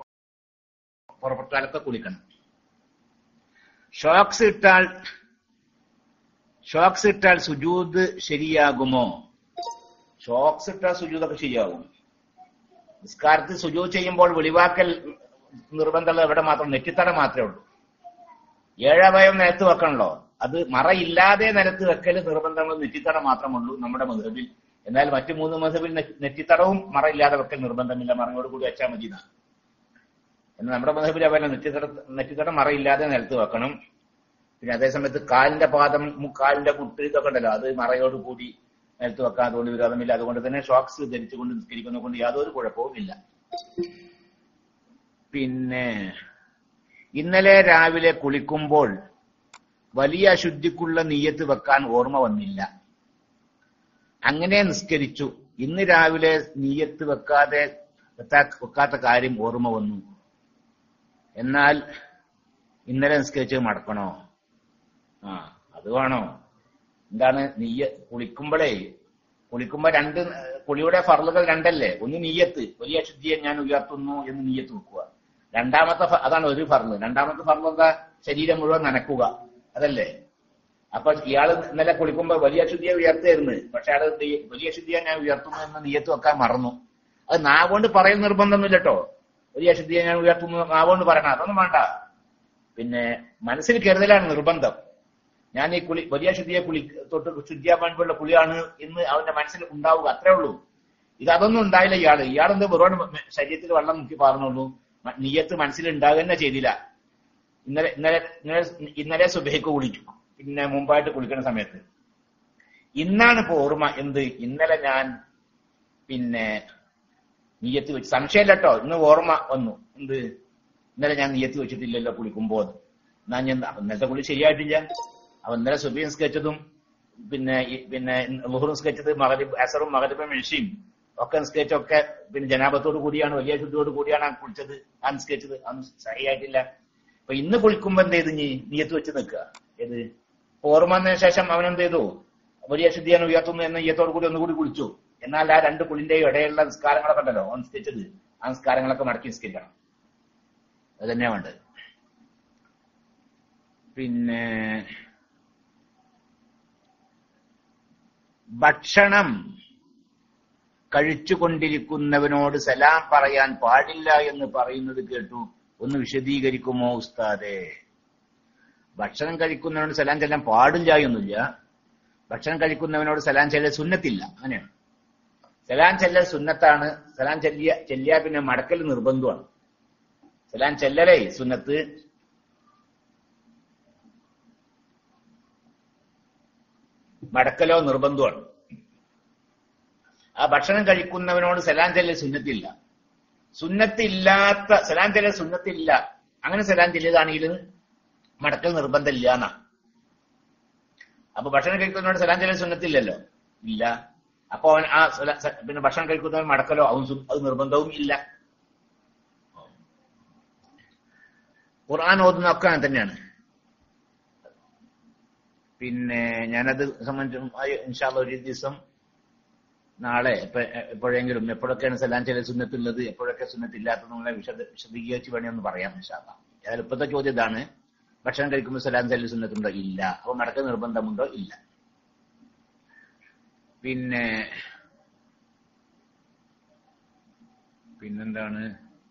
പുറപ്പെട്ടാലൊക്കെ കുളിക്കണം ഷോക്സ് ഇട്ടാൽ ഷോക്സ് ഇട്ടാൽ സുജൂദ് ശരിയാകുമോ ഷോക്സ് ഇട്ടാൽ സുജൂദൊക്കെ ശരിയാകും നിസ്കാരത്തിൽ സുജൂദ് ചെയ്യുമ്പോൾ വെളിവാക്കൽ നിർബന്ധമുള്ള എവിടെ മാത്രം നെറ്റിത്തട മാത്രമേ ഉള്ളൂ ഏഴവയം നിലത്ത് വെക്കണല്ലോ അത് മറയില്ലാതെ നിലത്ത് വെക്കൽ നിർബന്ധങ്ങൾ നെറ്റിത്തട മാത്രമുള്ളൂ നമ്മുടെ മധുരബിൽ എന്നാൽ മറ്റു മൂന്ന് മധുബിൽ നെറ്റിത്തടവും മറയില്ലാതെ വെക്കൽ നിർബന്ധമില്ല മറയോട് കൂടി വെച്ചാൽ മതി എന്നാണ്. എന്നാൽ നമ്മുടെ മധുബിൽ അവരെ നെറ്റിത്തട നെറ്റിത്തട മറയില്ലാതെ നിലത്ത് വെക്കണം പിന്നെ അതേ സമയത്ത് കാലിന്റെ പാദം മു- കാലിന്റെ കുട്ട് ഇതൊക്കെ ഉണ്ടല്ലോ അത് മറയോട് കൂടി നിലത്ത് വെക്കാൻ അതുകൊണ്ട് വിരോധമില്ല അതുകൊണ്ട് തന്നെ ഷോക്സ് ധരിച്ചുകൊണ്ട് നിസ്കരിക്കുന്നത് കൊണ്ട് യാതൊരു കുഴപ്പവും ഇല്ല പിന്നെ ഇന്നലെ രാവിലെ കുളിക്കുമ്പോൾ വലിയ അശുദ്ധിക്കുള്ള നീയത്ത് വെക്കാൻ ഓർമ്മ വന്നില്ല അങ്ങനെ നിസ്കരിച്ചു ഇന്ന് രാവിലെ നീയത്ത് വെക്കാതെ വെത്താ- വെക്കാത്ത കാര്യം ഓർമ്മ വന്നു എന്നാൽ ഇന്നലെ നിസ്കരിച്ച് മടക്കണോ ആ അത് വേണോ എന്താണ് നീയ കുളിക്കുമ്പോഴേ കുളിക്കുമ്പോ രണ്ട് കുളിയുടെ ഫറലുകൾ രണ്ടല്ലേ ഒന്ന് നീയത്ത് വലിയ ശുദ്ധിയെ ഞാൻ ഉയർത്തുന്നു എന്ന് നീയത്ത് വെക്കുക രണ്ടാമത്തെ ഫ- അതാണ് ഒരു ഫറല് രണ്ടാമത്തെ ഫറല് എന്താ ശരീരം മുഴുവൻ നനക്കുക അതല്ലേ അപ്പൊ ഇയാള് ഇന്നലെ കുളിക്കുമ്പോ വലിയ ശുദ്ധിയെ ഉയർത്തായിരുന്നു പക്ഷെ അയാൾ എന്ത് ചെയ്യും? വലിയ ശുദ്ധിയെ ഞാൻ ഉയർത്തുന്നു എന്ന് നീയത്ത് വെക്കാൻ മറന്നു അത് നാവുകൊണ്ട് പറയുന്ന നിർബന്ധമൊന്നുമില്ല കേട്ടോ വലിയ ശുദ്ധിയെ ഞാൻ ഉയർത്തുന്നു നാവുകൊണ്ട് പറയണം അതൊന്നും വേണ്ട പിന്നെ മനസ്സിൽ കരുതലാണ് നിർബന്ധം ഞാൻ ഈ കുളി വലിയ ശുദ്ധിയെ കുളി തൊട്ട് ശുദ്ധിയാവാനുള്ള കുളിയാണ് എന്ന് അവന്റെ മനസ്സിൽ ഉണ്ടാവുക അത്രേ ഉള്ളൂ ഇത് അതൊന്നും ഉണ്ടായില്ല ഇയാള് ഇയാളെന്ത് വെറുതെ മ- ശരീരത്തിൽ വെള്ളം മുക്കി പറഞ്ഞുള്ളൂ മ- നീയത്ത് മനസ്സിൽ ഉണ്ടാകുക തന്നെ ചെയ്തില്ല ഇന്നലെ ഇന്നലെ ഇന്നലെ ഇന്നലെ സുബഹിക്ക് കുളിച്ചു പിന്നെ മുമ്പായിട്ട് കുളിക്കുന്ന സമയത്ത് ഇന്നാണ് ഇപ്പൊ ഓർമ്മ എന്ത് ഇന്നലെ ഞാൻ പിന്നെ നീയത്ത് വെച്ച് സംശയമില്ല കേട്ടോ ഇന്ന് ഓർമ്മ വന്നു എന്ത് ഇന്നലെ ഞാൻ നീയത്ത് വെച്ചിട്ടില്ലല്ലോ കുളിക്കുമ്പോ എന്നാ ഞാൻ അപ്പൊ ഇന്നലത്തെ കുളി ശരിയായിട്ടില്ല അപ്പൊ ഇന്നലെ സുബീൻ സ്കെച്ചതും പിന്നെ ഈ- പിന്നെ ലുഹറും സ്കെച്ചത് മകരിബ് അസറും മകരിബും മെഷീൻ ഒക്കെ സ്കെച്ചൊക്കെ പിന്നെ ജനാപത്തോട് കൂടിയാണ് വലിയ ശുദ്ധിയോട് കൂടിയാണ് ആ കുളിച്ചത് ആ സ്കെച്ചത് അതൊന്നും സഹിയായിട്ടില്ല അപ്പൊ ഇന്ന് കുളിക്കുമ്പോ എന്ത് ചെയ്തു നീ നീയത്ത് വെച്ച് നിൽക്കുക ഏത് ഓർമ്മ വന്നതിന് ശേഷം അവൻ എന്ത് ചെയ്തു വലിയ ശുദ്ധിയാണ് ഉയർത്തുന്നു എന്ന ഈയത്തോട് കൂടി ഒന്നുകൂടി കുളിച്ചു എന്നാൽ ആ രണ്ട് കുളിന്റെയും ഇടയിലുള്ള നിസ്കാരങ്ങളൊക്കെ ഉണ്ടല്ലോ ഓൻ നിസ്കരിച്ചത് ആ നിസ്കാരങ്ങളൊക്കെ മടക്കി നിസ്കരിക്കണം അത് തന്നെയാ വേണ്ടത് പിന്നെ ഭക്ഷണം കഴിച്ചുകൊണ്ടിരിക്കുന്നവനോട് സലാം പറയാൻ പാടില്ല എന്ന് പറയുന്നത് കേട്ടു ഒന്ന് വിശദീകരിക്കുമോ ഉസ്താദേ ഭക്ഷണം കഴിക്കുന്നവനോട് സലാം ചെല്ലാൻ പാടില്ല എന്നൊന്നുമില്ല ഭക്ഷണം കഴിക്കുന്നവനോട് സലാം ചെല്ലൽ സുന്നത്തില്ല അങ്ങനെയാണ് സലാം ചെല്ലൽ സുന്നത്താണ് സലാം ചെല്ലിയ ചെല്ലിയ പിന്നെ മടക്കൽ നിർബന്ധമാണ് സലാം ചെല്ലലേ സുന്നത്ത് മടക്കലോ നിർബന്ധമാണ് ആ ഭക്ഷണം കഴിക്കുന്നവനോട് സലാം ചെല്ലൽ സുന്നത്തില്ല സുന്നത്തില്ലാത്ത സലാം ചെല്ലൽ സുന്നത്തില്ല അങ്ങനെ സലാം ചെല്ലിയതാണെങ്കിൽ മടക്കൽ നിർബന്ധമില്ല എന്നാ അപ്പൊ ഭക്ഷണം കഴിക്കുന്നവനോട് സലാം ചെല്ലൽ സുന്നത്തില്ലല്ലോ ഇല്ല അപ്പൊ അവൻ ആ സല- സ- പിന്നെ ഭക്ഷണം കഴിക്കുന്നവൻ മടക്കലോ അവൻ സു- അത് നിർബന്ധവും ഇല്ല ഖുർആൻ ഓതുന്നതൊക്കെ അങ്ങനെ തന്നെയാണ് പിന്നെ ഞാനത് സംബന്ധിച്ച് ഇൻഷാല്ല ഒരു ദിവസം നാളെ എപ്പ- എപ്പോഴെങ്കിലും എപ്പോഴൊക്കെയാണ് സലാം ചില സുന്നത്തുള്ളത് എപ്പോഴൊക്കെ സുന്നത്തില്ലാത്തത് നമ്മളെ വിശദ വിശദീകരിച്ച് വേണേ ഒന്ന് പറയാം ഇൻഷാല്ല ഏതായാലും ഇപ്പോഴത്തെ ചോദ്യം ഇതാണ് ഭക്ഷണം കഴിക്കുമ്പോൾ സലാം ചെല്ലൽ സുന്നത്തുണ്ടോ ഇല്ല അപ്പൊ മടക്ക നിർബന്ധമുണ്ടോ ഇല്ല പിന്നെ പിന്നെന്താണ്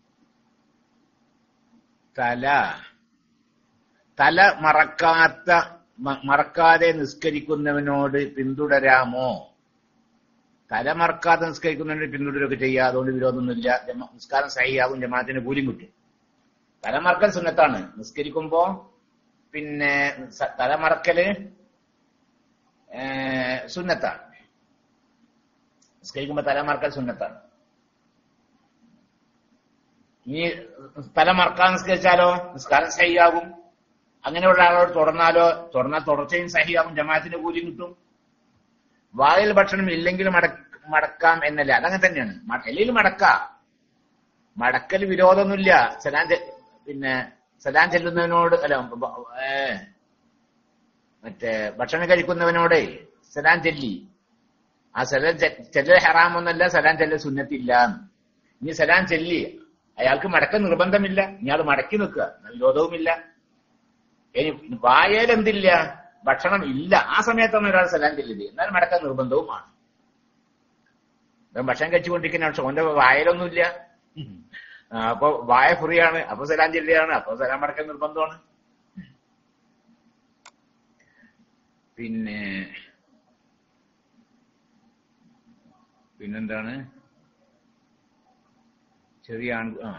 തല തല മറക്കാത്ത മ- മറക്കാതെ നിസ്കരിക്കുന്നവനോട് പിന്തുടരാമോ തല മറക്കാതെ നിസ്കരിക്കുന്നവനോട് പിന്തുടരൊക്കെ ചെയ്യുക അതുകൊണ്ട് വിരോധമൊന്നുമില്ല ജമ- നിസ്കാരം സഹിയാകും ജമാഅത്തിന് കൂലിയും കിട്ടും തലമറക്കൽ സുന്നത്താണ് നിസ്കരിക്കുമ്പോ പിന്നെ സ- തലമറക്കല് ഏ, സുന്നത്താണ് നിസ്കരിക്കുമ്പോ തലമറക്കൽ സുന്നത്താണ് ഇനി തലമറക്കാൻ നിസ്കരിച്ചാലോ നിസ്കാരം സഹിയാകും അങ്ങനെയുള്ള ആളോട് തുടർന്നാലോ തുടർന്നാൽ തുടർച്ചയും സഹിയാകും ജമാഅത്തിന് കൂലിയും കിട്ടും വായിൽ ഭക്ഷണം ഇല്ലെങ്കിലും മട മടക്കാം എന്നല്ല അതങ്ങനെ തന്നെയാണ് മ- അല്ലെങ്കിൽ മടക്കാം മടക്കൽ വിരോധമൊന്നുമില്ല സലാം ചെ- പിന്നെ സലാം ചെല്ലുന്നവനോട് അല്ല ബ- ഏ, മറ്റേ ഭക്ഷണം കഴിക്കുന്നവനോട് സലാം ചെല്ലി ആ സലാം ചെ- ചെല്ലൽ ഹറാമൊന്നല്ല സലാം ചെല്ലൽ സുന്നത്തില്ല ഇനി സലാം ചെല്ലി അയാൾക്ക് മടക്ക നിർബന്ധമില്ല ഇയാൾ മടക്കി നിൽക്കുക വിരോധവുമില്ല ഇനി വായേൽ എന്തില്ല ഭക്ഷണം ഇല്ല ആ സമയത്താണ് ഒരാൾ സലാം ചെല്ലിയത് എന്നാലും മടക്കാൻ നിർബന്ധവുമാണ് ഇവൻ ഭക്ഷണം കഴിച്ചുകൊണ്ടിരിക്കുന്ന പക്ഷെ ഓന്റെ വായലൊന്നുമില്ല ആ, അപ്പൊ വായ ഫ്രീയാണ് അപ്പൊ സലാം ചെല്ലുകയാണ് അപ്പൊ സലാം മടക്കാൻ നിർബന്ധമാണ് പിന്നെ പിന്നെന്താണ് ചെറിയ ആൺ ആ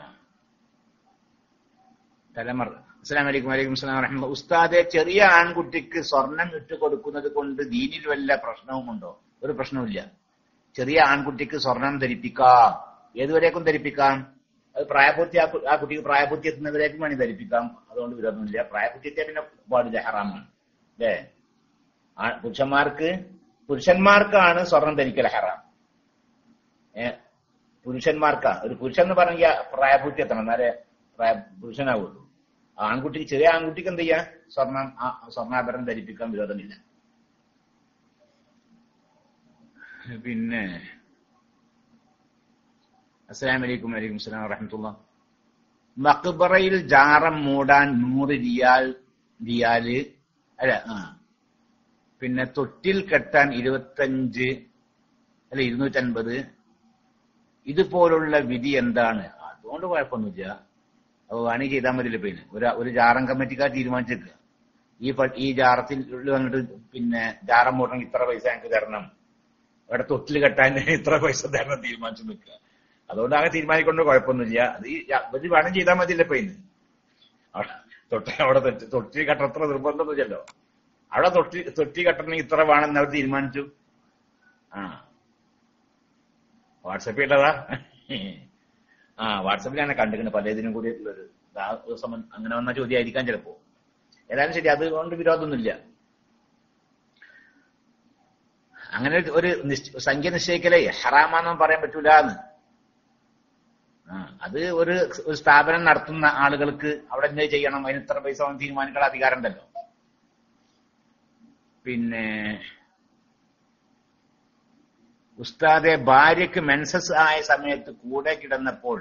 തലമർ അസ്സലാം വലൈക്കും വലൈക്കും സ്ലാം വറഹ്മ ഉസ്താദെ ചെറിയ ആൺകുട്ടിക്ക് സ്വർണം ഇട്ട് കൊടുക്കുന്നത് കൊണ്ട് ദീനിൽ വല്ല പ്രശ്നവുമുണ്ടോ ഒരു പ്രശ്നവുമില്ല ചെറിയ ആൺകുട്ടിക്ക് സ്വർണം ധരിപ്പിക്കാം ഏതുവരേക്കും ധരിപ്പിക്കാം അത് പ്രായപൂർത്തി ആ കു- ആ കുട്ടിക്ക് പ്രായപൂർത്തി എത്തുന്നവരേക്കും വേണമെങ്കിൽ ധരിപ്പിക്കാം അതുകൊണ്ട് വിരോധമില്ല പ്രായപൂർത്തി എത്തിയാൽ പിന്നെ പാടില്ല ഹറാമാണ് അല്ലേ ആ പുരുഷന്മാർക്ക് പുരുഷന്മാർക്കാണ് സ്വർണം ധരിക്കൽ ഹറാം ഏ പുരുഷന്മാർക്കാ ഒരു പുരുഷൻ എന്ന് പറഞ്ഞാൽ പ്രായപൂർത്തി എത്തണം എന്നാലേ പ്രായ പുരുഷനാവുള്ളൂ ആൺകുട്ടിക്ക് ചെറിയ ആൺകുട്ടിക്ക് എന്ത് ചെയ്യാം സ്വർണം ആ സ്വർണ്ണാഭരണം ധരിപ്പിക്കാൻ വിരോധമില്ല പിന്നെ അസ്സലാം വലൈക്കും വലൈക്കും സ്ലാം വറഹമത്തുള്ള മക്ബറയിൽ ജാറം മൂടാൻ നൂറ് റിയാൽ റിയാല് അല്ല ആ പിന്നെ തൊട്ടിൽ കെട്ടാൻ ഇരുപത്തഞ്ച് അല്ല ഇരുന്നൂറ്റൻപത് ഇതുപോലുള്ള വിധി എന്താണ് അതുകൊണ്ട് കുഴപ്പമൊന്നുമില്ല അപ്പൊ വേണമെങ്കിൽ ചെയ്താൽ മതിയല്ലോ പിന്നെ ഒരു ഒരു ജാറം കമ്മിറ്റിക്കാർ തീരുമാനിച്ചേക്കുക ഈ പ- ഈ ജാറത്തിൽ വന്നിട്ട് പിന്നെ ജാറം മൂടണമെങ്കിൽ ഇത്ര പൈസ ഞങ്ങൾക്ക് തരണം ഇവിടെ തൊട്ടിൽ കെട്ടാൻ ഇത്ര പൈസ തരണം തീരുമാനിച്ചു നിൽക്കുക അതുകൊണ്ട് അങ്ങനെ തീരുമാനിക്കൊണ്ട് കുഴപ്പമൊന്നുമില്ല അത് ഈ ജാ- ഇത് വേണം ചെയ്താൽ മതിയല്ലോ ഇപ്പൊ ഇന്ന് അവിടെ തൊട്ടി അവിടെ തൊട്ടി തൊട്ടി കെട്ടത്ര നിർബന്ധമൊന്നുമില്ലല്ലോ അവിടെ തൊട്ടി തൊട്ടി കെട്ടണമെങ്കിൽ ഇത്ര വേണമെന്ന് അവർ തീരുമാനിച്ചു ആ വാട്സപ്പിൽ ഉള്ളതാ ആ വാട്സപ്പിൽ ഞാൻ കണ്ടിട്ടുണ്ട് പല ഇതിനും കൂടി ഉള്ളൊരു ആ ദിവസം അങ്ങനെ വന്ന ചോദ്യമായിരിക്കാം ചിലപ്പോ ഏതായാലും ശരി അതുകൊണ്ട് വിരോധമൊന്നുമില്ല അങ്ങനെ ഒരു- ഒരു നിശ്ച- സംഖ്യ നിശ്ചയിക്കലേ ഹറാമാന്നും പറയാൻ പറ്റൂല എന്ന് ആ അത് ഒരു ഒരു സ്ഥാപനം നടത്തുന്ന ആളുകൾക്ക് അവിടെ എന്ത് ചെയ്യണം അതിന് ഇത്ര പൈസ അവൻ തീരുമാനിക്കാനുള്ള അധികാരം ഉണ്ടല്ലോ പിന്നെ ഉസ്താദെ ഭാര്യയ്ക്ക് മെൻസസ് ആയ സമയത്ത് കൂടെ കിടന്നപ്പോൾ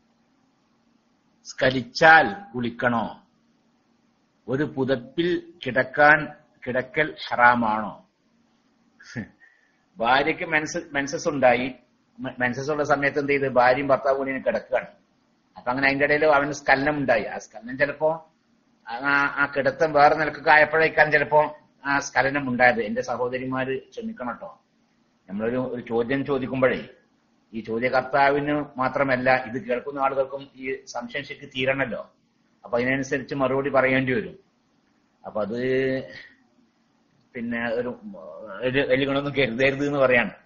സ്കലിച്ചാൽ കുളിക്കണോ ഒരു പുതപ്പിൽ കിടക്കാൻ കിടക്കൽ ഹറാമാണോ ഭാര്യയ്ക്ക് മെൻസസ് മെൻസസ് ഉണ്ടായി മെ- മെൻസസ് ഉള്ള സമയത്ത് എന്ത് ചെയ്ത് ഭാര്യയും ഭർത്താവും കൂടി ഇങ്ങനെ കിടക്കുകയാണ് അപ്പൊ അങ്ങനെ അതിന്റെ ഇടയിൽ അവന് സ്കലനം ഉണ്ടായി ആ സ്കലനം ചിലപ്പോ ആ- ആ കിടത്തം വേറെ നിലക്കൊക്കെ ആയപ്പോഴേക്കാൻ ചിലപ്പോ ആ സ്കലനം ഉണ്ടായത് എന്റെ സഹോദരിമാര് ക്ഷമിക്കണം കേട്ടോ നമ്മളൊരു ഒരു ചോദ്യം ചോദിക്കുമ്പോഴേ ഈ ചോദ്യകർത്താവിന് മാത്രമല്ല ഇത് കേൾക്കുന്ന ആളുകൾക്കും ഈ സംശയം ശരിക്ക് തീരണല്ലോ അപ്പൊ അതിനനുസരിച്ച് മറുപടി പറയേണ്ടി വരും അപ്പൊ അത് പിന്നെ ഒരു ഒരു എലികളൊന്നും കരുതരുത് എന്ന് പറയാണ്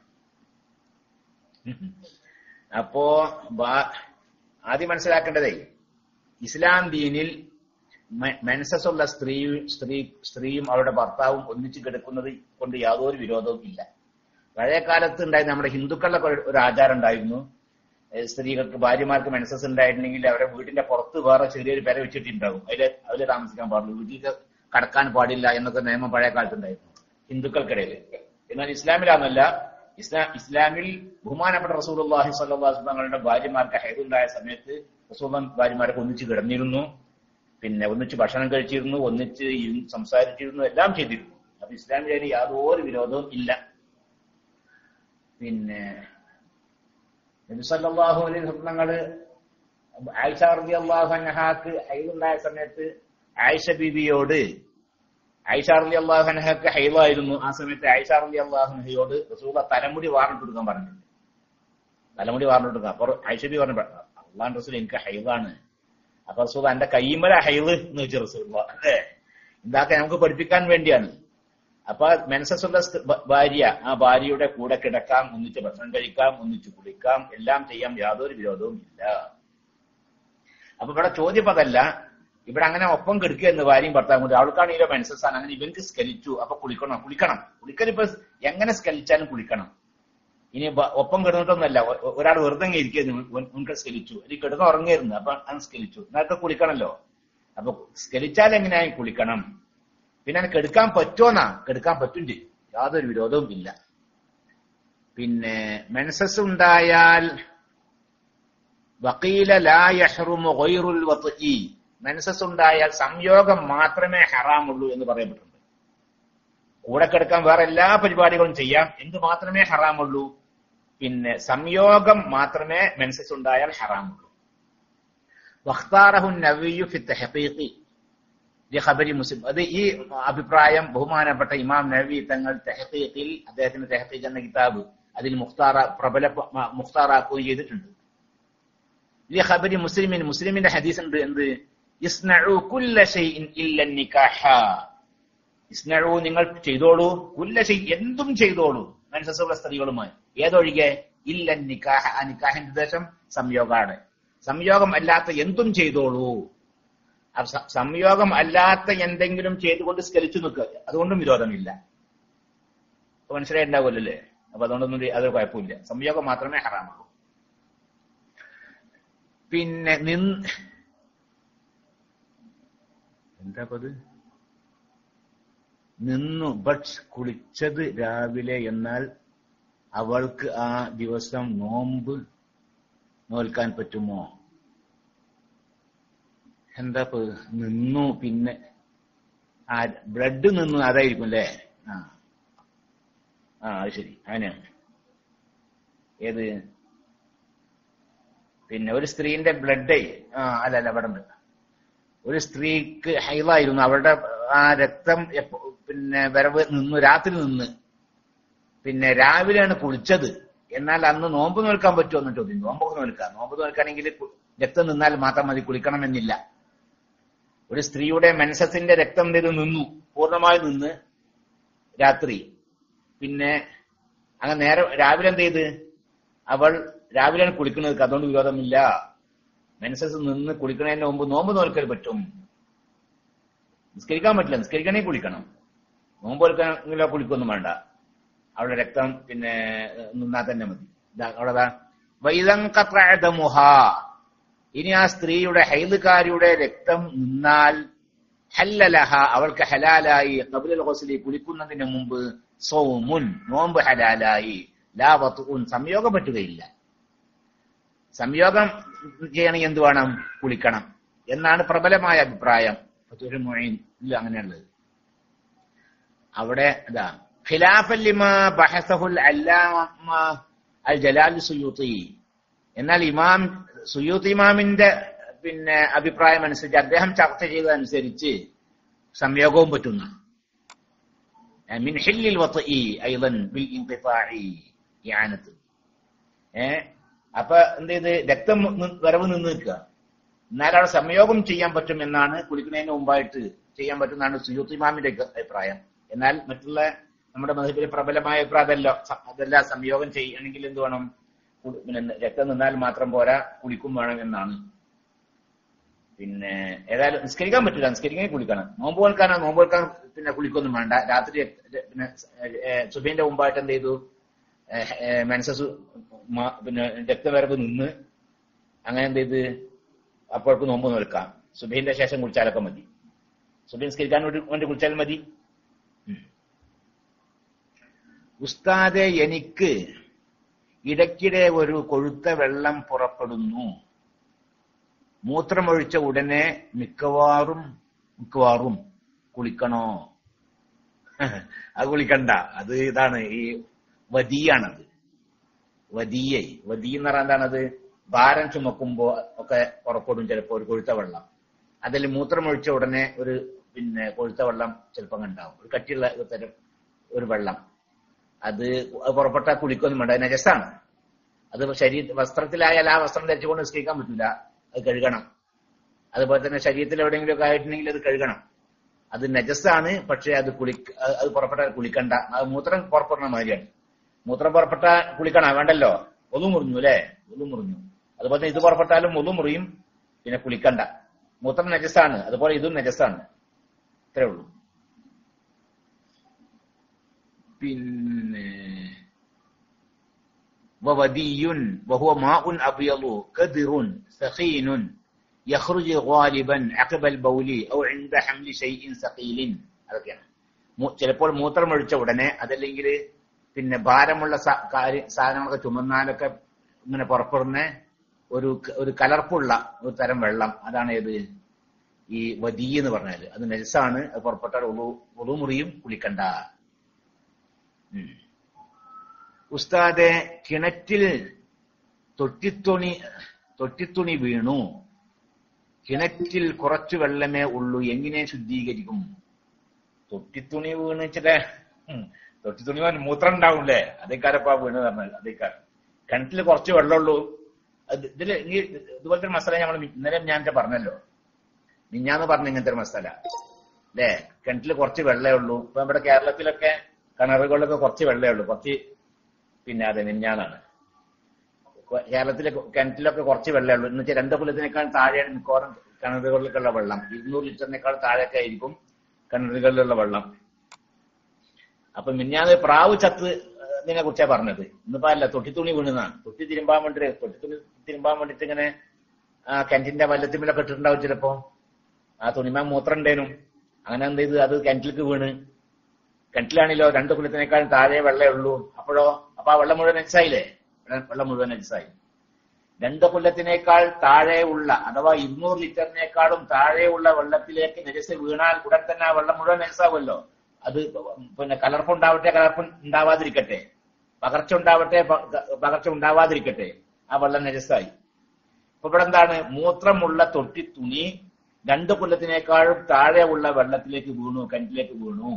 അപ്പോ ബാ- ആദ്യം മനസ്സിലാക്കേണ്ടതേ ഇസ്ലാം ദീനിൽ മെ- മെൻസസ് ഉള്ള സ്ത്രീ സ്ത്രീ സ്ത്രീയും അവരുടെ ഭർത്താവും ഒന്നിച്ച് കിടക്കുന്നത് കൊണ്ട് യാതൊരു വിരോധവും ഇല്ല പഴയ കാലത്ത് ഉണ്ടായിരുന്ന നമ്മുടെ ഹിന്ദുക്കളുടെ ഒരു- ഒരു ആചാരം ഉണ്ടായിരുന്നു ഏ, സ്ത്രീകൾക്ക് ഭാര്യമാർക്ക് മെൻസസ് ഉണ്ടായിട്ടുണ്ടെങ്കിൽ അവരുടെ വീടിന്റെ പുറത്ത് വേറെ ചെറിയൊരു പെര വെച്ചിട്ടുണ്ടാകും അതിൽ അതിൽ താമസിക്കാൻ പാടുള്ളൂ വീട്ടിൽ കടക്കാൻ പാടില്ല എന്നൊക്കെ നിയമം പഴയ കാലത്തുണ്ടായിരുന്നു ഹിന്ദുക്കൾക്കിടയിൽ എന്നാൽ ഇസ്ലാമിലാന്നല്ല ഇസ്ലാം ഇസ്ലാമിൽ ബഹുമാനപ്പെട്ട റസൂലുള്ളാഹി സ്വല്ലല്ലാഹു അലൈഹി വസല്ലം തങ്ങളുടെ ഭാര്യമാർക്ക് ഹൈദുണ്ടായ സമയത്ത് റസൂൽ ഭാര്യമാരൊക്കെ ഒന്നിച്ച് കിടന്നിരുന്നു പിന്നെ ഒന്നിച്ച് ഭക്ഷണം കഴിച്ചിരുന്നു ഒന്നിച്ച് ഇരുന്ന് സംസാരിച്ചിരുന്നു എല്ലാം ചെയ്തിരുന്നു അപ്പൊ ഇസ്ലാമിൽ അതിന് യാതൊരു വിരോധവും ഇല്ല പിന്നെ നബി സല്ലല്ലാഹു അലൈഹി വസല്ലങ്ങള് ആയിഷ റളിയല്ലാഹു അൻഹാക്ക് ഹൈദുണ്ടായ സമയത്ത് ആയിഷ ബീവിയോട് ആയിഷ റളിയല്ലാഹു അൻഹക്ക് ഹൈദായിരുന്നു ആ സമയത്ത് ആയിഷ റളിയല്ലാഹു അൻഹയോട് റസൂല തലമുടി വാർന്നിട്ട് കൊടുക്കാൻ പറഞ്ഞിട്ടുണ്ട് തലമുടി വാർന്നിട്ട് കൊടുക്കാം അപ്പൊ ആയിഷ ബി പറഞ്ഞു അള്ളാൻ റസൂൽ എനിക്ക് ഹൈദാണ് അപ്പൊ റസൂൽ എന്റെ കയ്യുമല ഹൈദ് എന്ന് വെച്ചു റസൂൽ അല്ലേ ഇതാക്കെ നമുക്ക് പഠിപ്പിക്കാൻ വേണ്ടിയാണ് അപ്പൊ മെൻസസ് ഉള്ള സ്ത്രീ- ഭ- ഭാര്യ ആ ഭാര്യയുടെ കൂടെ കിടക്കാം ഒന്നിച്ച് ഭക്ഷണം കഴിക്കാം ഒന്നിച്ച് കുളിക്കാം എല്ലാം ചെയ്യാം യാതൊരു വിരോധവും ഇല്ല അപ്പൊ ഇവിടെ ചോദ്യം അതല്ല ഇവിടെ അങ്ങനെ ഒപ്പം കിടക്കുക എന്ന് ഭാര്യയും ഭർത്താവും കൂടി അവൾക്കാണ് ഈ മെൻസസ് ആണ് അങ്ങനെ ഇവർക്ക് സ്കലിച്ചു അപ്പൊ കുളിക്കണം കുളിക്കണം കുളിക്കൽ ഇപ്പൊ എങ്ങനെ സ്കലിച്ചാലും കുളിക്കണം ഇനി ബ- ഒപ്പം കിടന്നിട്ടൊന്നുമല്ല ഒ- ഒരാൾ വെറുതെ അങ്ങ് ഇരിക്കുന്നു ഉനക്ക് സ്കലിച്ചു അല്ലെങ്കിൽ കിടന്ന് ഉറങ്ങിയിരുന്നു അപ്പൊ അങ്ങ് സ്കലിച്ചു നേരത്തെ കുളിക്കണല്ലോ അപ്പൊ സ്കലിച്ചാൽ എങ്ങനെയായി കുളിക്കണം പിന്നെ അത് കെടുക്കാൻ പറ്റുമോന്നാ കെടുക്കാൻ പറ്റും ചെയ്യും യാതൊരു വിരോധവും ഇല്ല പിന്നെ മെൻസസ് ഉണ്ടായാൽ വക്കീല ലാ യഹ്റുമു ഗൈറുൽ വത്ഇ മെൻസസ് ഉണ്ടായാൽ സംയോഗം മാത്രമേ ഹറാമുള്ളൂ എന്ന് പറയപ്പെട്ടിട്ടുണ്ട് കൂടെ കിടക്കാൻ വേറെ എല്ലാ പരിപാടികളും ചെയ്യാം എന്ത് മാത്രമേ ഹറാമുള്ളൂ പിന്നെ സംയോഗം മാത്രമേ മെൻസസ് ഉണ്ടായാൽ ഹറാമുള്ളൂ വഖ്താറഹു നവിയു ഫി തഹഖീഖി ഖബരി മുസ്ലിം അത് ഈ അഭിപ്രായം ബഹുമാനപ്പെട്ട ഇമാം നബി തങ്ങൾ തെഹത്തീഖിൽ അദ്ദേഹത്തിന്റെ തെഹത്തീഖ് എന്ന കിതാബ് അതിൽ മുഖ്താറ പ്രബല മുഖ്താറാക്കുകയും ചെയ്തിട്ടുണ്ട് ഈ ഖബരി മുസ്ലിമിൻ മുസ്ലിമിന്റെ ഹദീസ് ഉണ്ട് എന്ത് ഇസ്നഉ കുല്ല ഷൈഇൻ ഇല്ല നിക്കാഹ ഇസ്നഉ നിങ്ങൾ ചെയ്തോളൂ കുല്ല ഷൈ എന്തും ചെയ്തോളൂ മനസ്സുള്ള സ്ത്രീകളുമായി ഏതൊഴികെ ഇല്ല നിക്കാഹ ആ നിക്കാഹിന്റെ ഉദ്ദേശം സംയോഗമാണ് സംയോഗം അല്ലാത്ത എന്തും ചെയ്തോളൂ സംയോഗം അല്ലാത്ത എന്തെങ്കിലും ചെയ്തുകൊണ്ട് സ്കലിച്ചു നിൽക്കുക അതുകൊണ്ടും വിരോധമില്ല മനസ്സിലായിട്ടുണ്ടാവുമല്ലോ അല്ലേ അപ്പൊ അതുകൊണ്ടൊന്നും അതൊരു കുഴപ്പമില്ല സംയോഗം മാത്രമേ ഹറാമുള്ളൂ പിന്നെ നിന്ന് എന്താ അത് നിന്നു ബട്ട് കുളിച്ചത് രാവിലെ എന്നാൽ അവൾക്ക് ആ ദിവസം നോമ്പ് നോൽക്കാൻ പറ്റുമോ എന്താ നിന്നു പിന്നെ ആ ബ്ലഡ് നിന്നു അതായിരിക്കും അല്ലേ ആ ആ അത് ശരി അങ്ങനെയാണ് ഏത് പിന്നെ ഒരു സ്ത്രീന്റെ ബ്ലഡ് ആ അല്ല അല്ല അവിടെ ഉണ്ട് ഒരു സ്ത്രീക്ക് ഹൈലായിരുന്നു അവരുടെ ആ രക്തം പിന്നെ വരവ് നിന്നു രാത്രി നിന്ന് പിന്നെ രാവിലെയാണ് കുളിച്ചത് എന്നാൽ അന്ന് നോമ്പ് നോൽക്കാൻ പറ്റുമോ എന്ന് ചോദ്യം നോമ്പ് നോൽക്കാം നോമ്പ് നോൽക്കാണെങ്കിൽ രക്തം നിന്നാൽ മാത്രം മതി കുളിക്കണമെന്നില്ല ഒരു സ്ത്രീയുടെ മെൻസസിന്റെ രക്തം ഇത് നിന്നു പൂർണ്ണമായി നിന്ന് രാത്രി പിന്നെ അങ്ങനെ നേരെ രാവിലെ എന്ത് ചെയ്ത് അവൾ രാവിലെയാണ് കുളിക്കുന്നത് അതുകൊണ്ട് വിരോധമില്ല മെൻസസ് നിന്ന് കുളിക്കുന്നതിന് മുമ്പ് നോമ്പ് നോൽക്കൽ പറ്റും നിസ്കരിക്കാൻ പറ്റില്ല നിസ്കരിക്കണേ കുളിക്കണം നോമ്പ് നോൽക്കാനെങ്കിലോ കുളിക്കൊന്നും വേണ്ട അവളുടെ രക്തം പിന്നെ നിന്നാൽ തന്നെ മതി അവിടെതാ വൈതങ്കമുഹ ഇനി ആ സ്ത്രീയുടെ ഹൈദുകാരിയുടെ രക്തം നിന്നാൽ ഹല്ലലഹ അവൾക്ക് ഹലാലായി കബുൽ ഹോസലി കുളിക്കുന്നതിന് മുമ്പ് സൗമുൻ നോമ്പ് ഹലാലായി ലാ വത്തുൻ സംയോഗം പറ്റുകയില്ല സംയോഗം ചെയ്യണമെങ്കിൽ എന്ത് വേണം കുളിക്കണം എന്നാണ് പ്രബലമായ അഭിപ്രായം ഫതുഹുൽ മുഈൻ ഇല്ല അങ്ങനെയുള്ളത് അവിടെ ഇതാ ഖിലാഫല്ലിമ ബഹസഹുൽ അല്ലാമ അൽ ജലാൽ സുയൂത്തി എന്നാൽ ഇമാം സുയൂത്ത് ഇമാമിന്റെ പിന്നെ അഭിപ്രായം അനുസരിച്ച് അദ്ദേഹം ചർച്ച ചെയ്തതനുസരിച്ച് സംയോഗവും പറ്റുന്ന മിൻ ഹില്ലിൽ വത്ഇ ഐളൻ ബിൽ ഇൻഖിതാഇ ഇആനത്ത് ഏ അപ്പൊ എന്ത് ചെയ്ത് രക്തം വരവ് നിന്ന് നിൽക്കുക എന്നാൽ അവിടെ സംയോഗം ചെയ്യാൻ പറ്റും എന്നാണ് കുളിക്കുന്നതിന് മുമ്പായിട്ട് ചെയ്യാൻ പറ്റുന്നതാണ് സുയൂത്ത് ഇമാമിന്റെ അഭിപ്രായം എന്നാൽ മറ്റുള്ള നമ്മുടെ മതത്തിലെ പ്രബലമായ അഭിപ്രായം അതല്ല അതല്ല സംയോഗം ചെയ്യണമെങ്കിൽ എന്ത് വേണം പിന്നെ രക്തം നിന്നാൽ മാത്രം പോരാ കുളിക്കും വേണം എന്നാണ് പിന്നെ ഏതായാലും നിസ്കരിക്കാൻ പറ്റില്ല നിസ്കരിക്കാൻ കുളിക്കണം നോമ്പ് കേൾക്കാനോ നോമ്പ് കേൾക്കാൻ പിന്നെ കുളിക്കൊന്നും വേണ്ട രാത്രി പിന്നെ സുബൈന്റെ മുമ്പായിട്ട് എന്ത് ചെയ്തു മെൻസസ് പിന്നെ രക്തവരവ് നിന്ന് അങ്ങനെ എന്ത് ചെയ്ത് അപ്പോഴേക്ക് നോമ്പ് നോൽക്കാം സുബൈന്റെ ശേഷം കുളിച്ചാലൊക്കെ മതി സുബൈ നിസ്കരിക്കാൻ വേണ്ടി വേണ്ടി കുളിച്ചാൽ മതി ഉസ്താദെ എനിക്ക് ഇടയ്ക്കിടെ ഒരു കൊഴുത്ത വെള്ളം പുറപ്പെടുന്നു മൂത്രമൊഴിച്ച ഉടനെ മിക്കവാറും മിക്കവാറും കുളിക്കണോ അത് കുളിക്കണ്ട അത് ഇതാണ് ഈ വതിയാണത് വതിയെ വതി എന്ന് പറഞ്ഞാൽ എന്താണത് ഭാരം ചുമക്കുമ്പോ ഒക്കെ പുറപ്പെടും ചിലപ്പോ ഒരു കൊഴുത്ത വെള്ളം അതിൽ മൂത്രമൊഴിച്ച ഉടനെ ഒരു പിന്നെ കൊഴുത്ത വെള്ളം ചിലപ്പം ഉണ്ടാവും ഒരു കട്ടിയുള്ള ഒരു തരം ഒരു വെള്ളം അത് പുറപ്പെട്ട കുളിക്കൊന്നും വേണ്ട നജസാണ് അത് ശരീര വസ്ത്രത്തിലായാൽ ആ വസ്ത്രം ധരിച്ചുകൊണ്ട് നിസ്കരിക്കാൻ പറ്റില്ല അത് കഴുകണം അതുപോലെ തന്നെ ശരീരത്തിൽ എവിടെയെങ്കിലും ഒക്കെ ആയിട്ടുണ്ടെങ്കിൽ അത് കഴുകണം അത് നജസ്സാണ് പക്ഷെ അത് കുളി അത് പുറപ്പെട്ടാൽ കുളിക്കണ്ട അത് മൂത്രം പുറപ്പെടുന്ന മാതിരിയാണ് മൂത്രം പുറപ്പെട്ട കുളിക്കണം വേണ്ടല്ലോ ഒതു മുറിഞ്ഞു അല്ലെ ഒതു മുറിഞ്ഞു അതുപോലെ തന്നെ ഇത് പുറപ്പെട്ടാലും ഒതു മുറിയും പിന്നെ കുളിക്കണ്ട മൂത്രം നജസ്സാണ് അതുപോലെ ഇതും നജസ്സാണ് ഇത്രേ ഉള്ളൂ പിന്നെ വവദിയുൻ വഹുവ മാഉൻ അബിയളു കദിറുൻ സഖീനുൻ യഖ്റുജു ഗാലിബൻ അഖബൽ ബൗലി ഔ ഇൻദ ഹംലി ഷൈഇൻ സഖീലിൻ അതൊക്കെയാണ് ചിലപ്പോൾ മൂത്രമൊഴിച്ച ഉടനെ അതല്ലെങ്കിൽ പിന്നെ ഭാരമുള്ള സാധനങ്ങളൊക്കെ ചുമന്നാലൊക്കെ ഇങ്ങനെ പുറപ്പെടുന്ന ഒരു ഒരു കലർപ്പുള്ള ഒരു തരം വെള്ളം അതാണ് ഏത് ഈ വദി എന്ന് പറഞ്ഞാല് അത് നെൽസാണ് അത് പുറപ്പെട്ടാൽ ഉളു ഉളു മുറിയും കുളിക്കണ്ട ഉം. ഉസ്താദെ കിണറ്റിൽ തൊട്ടിത്തുണി തൊട്ടിത്തുണി വീണു കിണറ്റിൽ കുറച്ചു വെള്ളമേ ഉള്ളൂ എങ്ങനെ ശുദ്ധീകരിക്കും തൊട്ടിത്തുണി വീണ് വെച്ചിട്ട് തൊട്ടിത്തുണി വീണ് മൂത്രം ഉണ്ടാവൂലേ അതേക്കാരപ്പാ വീണ് പറഞ്ഞത് അതേക്കാരം കിണറ്റിൽ കുറച്ച് വെള്ളമുള്ളൂ അത് ഇതില് ഈ ഇതുപോലത്തെ ഒരു മസാല നമ്മൾ ഇന്നലെ ഞാൻ ഇത് പറഞ്ഞല്ലോ മിഞ്ഞാന്ന് പറഞ്ഞ ഇങ്ങനത്തെ ഒരു മസാല അല്ലേ കിണറ്റിൽ കുറച്ച് വെള്ളമേ ഉള്ളൂ ഇപ്പൊ നമ്മുടെ കേരളത്തിലൊക്കെ കിണറുകളിലൊക്കെ കുറച്ച് വെള്ളമേ ഉള്ളൂ കുറച്ച് പിന്നെ അതെ മിഞ്ഞാന്നാണ് കേരളത്തിലെ കിണറ്റിലൊക്കെ കുറച്ച് വെള്ളമേ ഉള്ളൂ എന്ന് വെച്ചാൽ രണ്ട് കൊല്ലത്തിനേക്കാൾ താഴെയാണ് മിക്കവാറും കിണറുകളിലേക്കുള്ള വെള്ളം ഇരുന്നൂറ് ലിറ്ററിനേക്കാൾ താഴെയൊക്കെ ആയിരിക്കും കിണറുകളിലുള്ള വെള്ളം അപ്പൊ മിഞ്ഞാന്ന് പ്രാവ് ചത്ത് ഇതിനെ കുറിച്ചാ പറഞ്ഞത് ഇന്നിപ്പോ അല്ല തൊട്ടിത്തുണി വീണെന്നാണ് തൊട്ടി തിരുമ്പാൻ വേണ്ടി തൊട്ടിത്തുണി തിരുമ്പാൻ വേണ്ടിട്ട് ഇങ്ങനെ ആ കിണറ്റിന്റെ വല്ലത്തിമിലൊക്കെ ഇട്ടിട്ടുണ്ടാവും ചിലപ്പോ ആ തുണിമ മൂത്രം ഉണ്ടേനും അങ്ങനെ എന്ത് ചെയ്ത് അത് കിണറ്റിലേക്ക് വീണ് കിണറ്റിലാണെങ്കിലോ രണ്ട് കുലത്തിനേക്കാളും താഴെ വെള്ളമേ ഉള്ളൂ അപ്പോഴോ അപ്പൊ ആ വെള്ളം മുഴുവൻ നെച്ചായില്ലേ വെള്ളം മുഴുവൻ നെച്ചായി രണ്ട് കൊല്ലത്തിനേക്കാൾ താഴെയുള്ള അഥവാ ഇരുന്നൂറ് ലിറ്ററിനേക്കാളും താഴെയുള്ള വെള്ളത്തിലേക്ക് നെജസ് വീണാൽ ഉടൻ തന്നെ ആ വെള്ളം മുഴുവൻ നെജസാവുമല്ലോ അത് പിന്നെ കലർപ്പുണ്ടാവട്ടെ കലർപ്പ് ഉണ്ടാവാതിരിക്കട്ടെ പകർച്ച ഉണ്ടാവട്ടെ പ- പകർച്ച ഉണ്ടാവാതിരിക്കട്ടെ ആ വെള്ളം നെജസായി ഇപ്പൊ ഇവിടെ എന്താണ് മൂത്രമുള്ള തൊട്ടി തുണി രണ്ട് കൊല്ലത്തിനേക്കാളും താഴെയുള്ള വെള്ളത്തിലേക്ക് വീണു കിണറ്റിലേക്ക് വീണു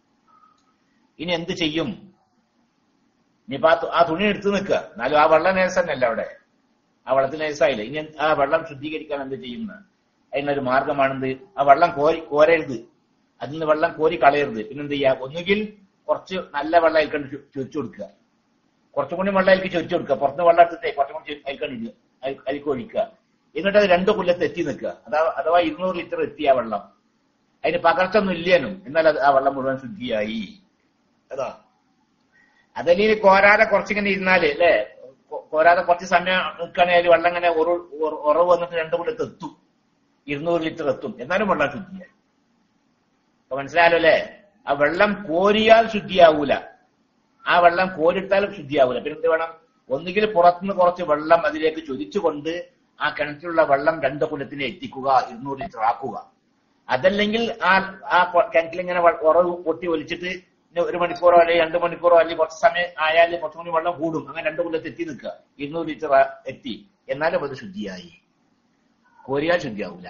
ഇനി എന്ത് ചെയ്യും ഇനിയിപ്പോ ആ തു- ആ തുണി എടുത്തു നിൽക്കുക എന്നാലും ആ വെള്ളം നേഴ്സന്നല്ല അവിടെ ആ വെള്ളത്തിൽ നേഴ്സായില്ല ഇനി എന്ത്- ആ വെള്ളം ശുദ്ധീകരിക്കാൻ എന്ത് ചെയ്യുന്ന അതിനൊരു മാർഗമാണെന്ത് ആ വെള്ളം കോരി കോരരുത് അതിൽ നിന്ന് വെള്ളം കോരി കളയരുത് പിന്നെന്ത് ചെയ്യുക ഒന്നുകിൽ കുറച്ച് നല്ല വെള്ളം അതിൽക്കണ്ട് ചൊരിച്ചു കൊടുക്കുക കുറച്ചും കൂടി വെള്ളം അതിലേക്ക് ചൊരിച്ചു കൊടുക്കുക പുറത്ത് വെള്ളം എടുത്തിട്ടേ കുറച്ചും കൂടി അതിൽക്കണ്ട് ഇടുക അതിൽ- അതിലേക്ക് ഒഴിക്കുക എന്നിട്ട് അത് രണ്ടു കൊല്ലത്ത് എത്തി നിൽക്കുക അതാ അഥവാ ഇരുന്നൂറ് ലിറ്റർ എത്തിയ വെള്ളം അതിന് പകർച്ചൊന്നും ഇല്ലേനും എന്നാൽ അത് ആ വെള്ളം മുഴുവൻ ശുദ്ധിയായി അതാ അതല്ലെങ്കിൽ കോരാതെ കുറച്ചിങ്ങനെ ഇരുന്നാല് അല്ലേ കൊ- കോരാതെ കുറച്ച് സമയം നിൽക്കുകയാണെങ്കിൽ വെള്ളം ഇങ്ങനെ ഉറ ഉറ- ഉറവ് വന്നിട്ട് രണ്ടു കൊല്ലത്ത് എത്തും ഇരുന്നൂറ് ലിറ്റർ എത്തും എന്നാലും വെള്ളം ശുദ്ധിയായി അപ്പൊ മനസ്സിലായല്ലോ അല്ലേ ആ വെള്ളം കോരിയാൽ ശുദ്ധിയാവൂല ആ വെള്ളം കോരിട്ടാലും ശുദ്ധിയാവൂല പിന്നെ എന്ത് വേണം ഒന്നുകിൽ പുറത്തുനിന്ന് കുറച്ച് വെള്ളം അതിലേക്ക് ചൊരിച്ചുകൊണ്ട് ആ കിണറ്റിലുള്ള വെള്ളം രണ്ട് കുലത്തിന് എത്തിക്കുക ഇരുന്നൂറ് ലിറ്റർ ആക്കുക അതല്ലെങ്കിൽ ആ ആ കൊ- കിണറ്റിൽ ഇങ്ങനെ വ- ഉറവ് പൊട്ടി ഒലിച്ചിട്ട് ഇനി ഒരു മണിക്കൂറോ അല്ലെങ്കിൽ രണ്ട് മണിക്കൂറോ അല്ലെങ്കിൽ കുറച്ച് സമയം ആയാലും കുറച്ചും കൂടി വെള്ളം കൂടും അങ്ങനെ രണ്ട് കൊല്ലത്ത് എത്തി നിൽക്കുക ഇരുന്നൂറ് ലിറ്റർ ആ- എത്തി എന്നാലും അത് ശുദ്ധിയായി കോരിയാൽ ശുദ്ധിയാവൂല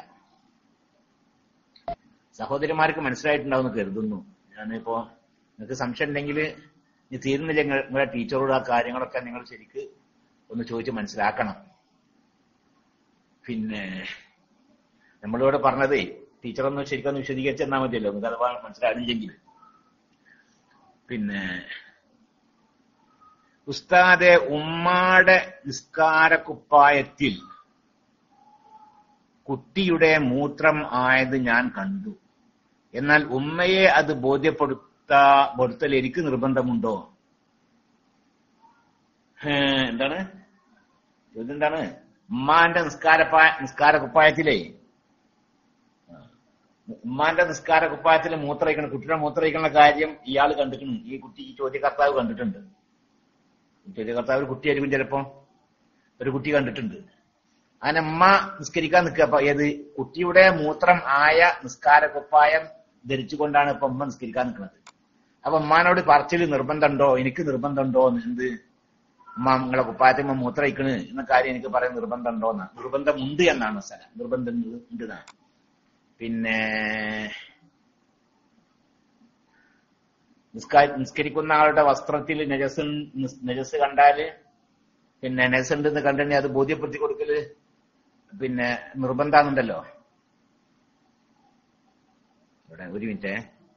സഹോദരിമാർക്ക് മനസ്സിലായിട്ടുണ്ടാവുമെന്ന് കരുതുന്നു ഞാനിപ്പോ നിങ്ങൾക്ക് സംശയം ഉണ്ടെങ്കിൽ ഇനി തീരുന്നില്ല നിങ്ങൾ- നിങ്ങളുടെ ടീച്ചറോട് ആ കാര്യങ്ങളൊക്കെ നിങ്ങൾ ശരിക്ക് ഒന്ന് ചോദിച്ച് മനസ്സിലാക്കണം പിന്നെ നമ്മളിവിടെ പറഞ്ഞതേ ടീച്ചറൊന്ന് ശരിക്കൊന്ന് വിശദീകരിച്ച് തന്നാൽ മതിയല്ലോ നിങ്ങൾക്ക് അഥവാ മനസ്സിലാകുന്നില്ലെങ്കിൽ പിന്നെ ഉസ്താദെ ഉമ്മാടെ നിസ്കാരക്കുപ്പായത്തിൽ കുട്ടിയുടെ മൂത്രം ആയത് ഞാൻ കണ്ടു എന്നാൽ ഉമ്മയെ അത് ബോധ്യപ്പെടുത്താ പെടുത്തൽ എനിക്ക് നിർബന്ധമുണ്ടോ ഹേ, എന്താണ് ചോദ്യം എന്താണ് ഉമ്മാന്റെ നിസ്കാരപ്പായ നിസ്കാര കുപ്പായത്തിലേ ഉമ്മാന്റെ നിസ്കാര കുപ്പായത്തിൽ മൂത്രയിക്കണ കുട്ടിയുടെ മൂത്രയിക്കണ കാര്യം ഇയാൾ കണ്ടിട്ടുണ്ട് ഈ കുട്ടി ഈ ചോദ്യകർത്താവ് കണ്ടിട്ടുണ്ട് ഈ ചോദ്യകർത്താവ് ഒരു കുട്ടിയായിരിക്കും ചിലപ്പോ ഒരു കുട്ടി കണ്ടിട്ടുണ്ട് അങ്ങനെ ഉമ്മ നിസ്കരിക്കാൻ നിൽക്കുക അപ്പൊ ഏത് കുട്ടിയുടെ മൂത്രം ആയ നിസ്കാര കുപ്പായം ധരിച്ചുകൊണ്ടാണ് ഇപ്പൊ ഉമ്മ നിസ്കരിക്കാൻ നിൽക്കുന്നത് അപ്പൊ ഉമ്മാനോട് പറച്ചിൽ നിർബന്ധമുണ്ടോ എനിക്ക് നിർബന്ധമുണ്ടോ എന്ന് എന്ത് ഉമ്മ നിങ്ങളെ കുപ്പായത്തിൽ ഉമ്മ മൂത്രം ഇക്കണ് എന്ന കാര്യം എനിക്ക് പറയാൻ നിർബന്ധമുണ്ടോ എന്നാ നിർബന്ധമുണ്ട് എന്നാണ് സ്ഥലം നിർബന്ധം ഉണ്ട് എന്നാണ് പിന്നെ നിസ്കാ നിസ്കരിക്കുന്ന ആളുടെ വസ്ത്രത്തിൽ നജസ് നജസ് കണ്ടാല് പിന്നെ നജസ് ഉണ്ടെന്ന് കണ്ടിട്ടുണ്ടെങ്കിൽ അത് ബോധ്യപ്പെടുത്തി കൊടുക്കല് പിന്നെ നിർബന്ധാന്നുണ്ടല്ലോ ഇവിടെ ഒരു മിനിറ്റ്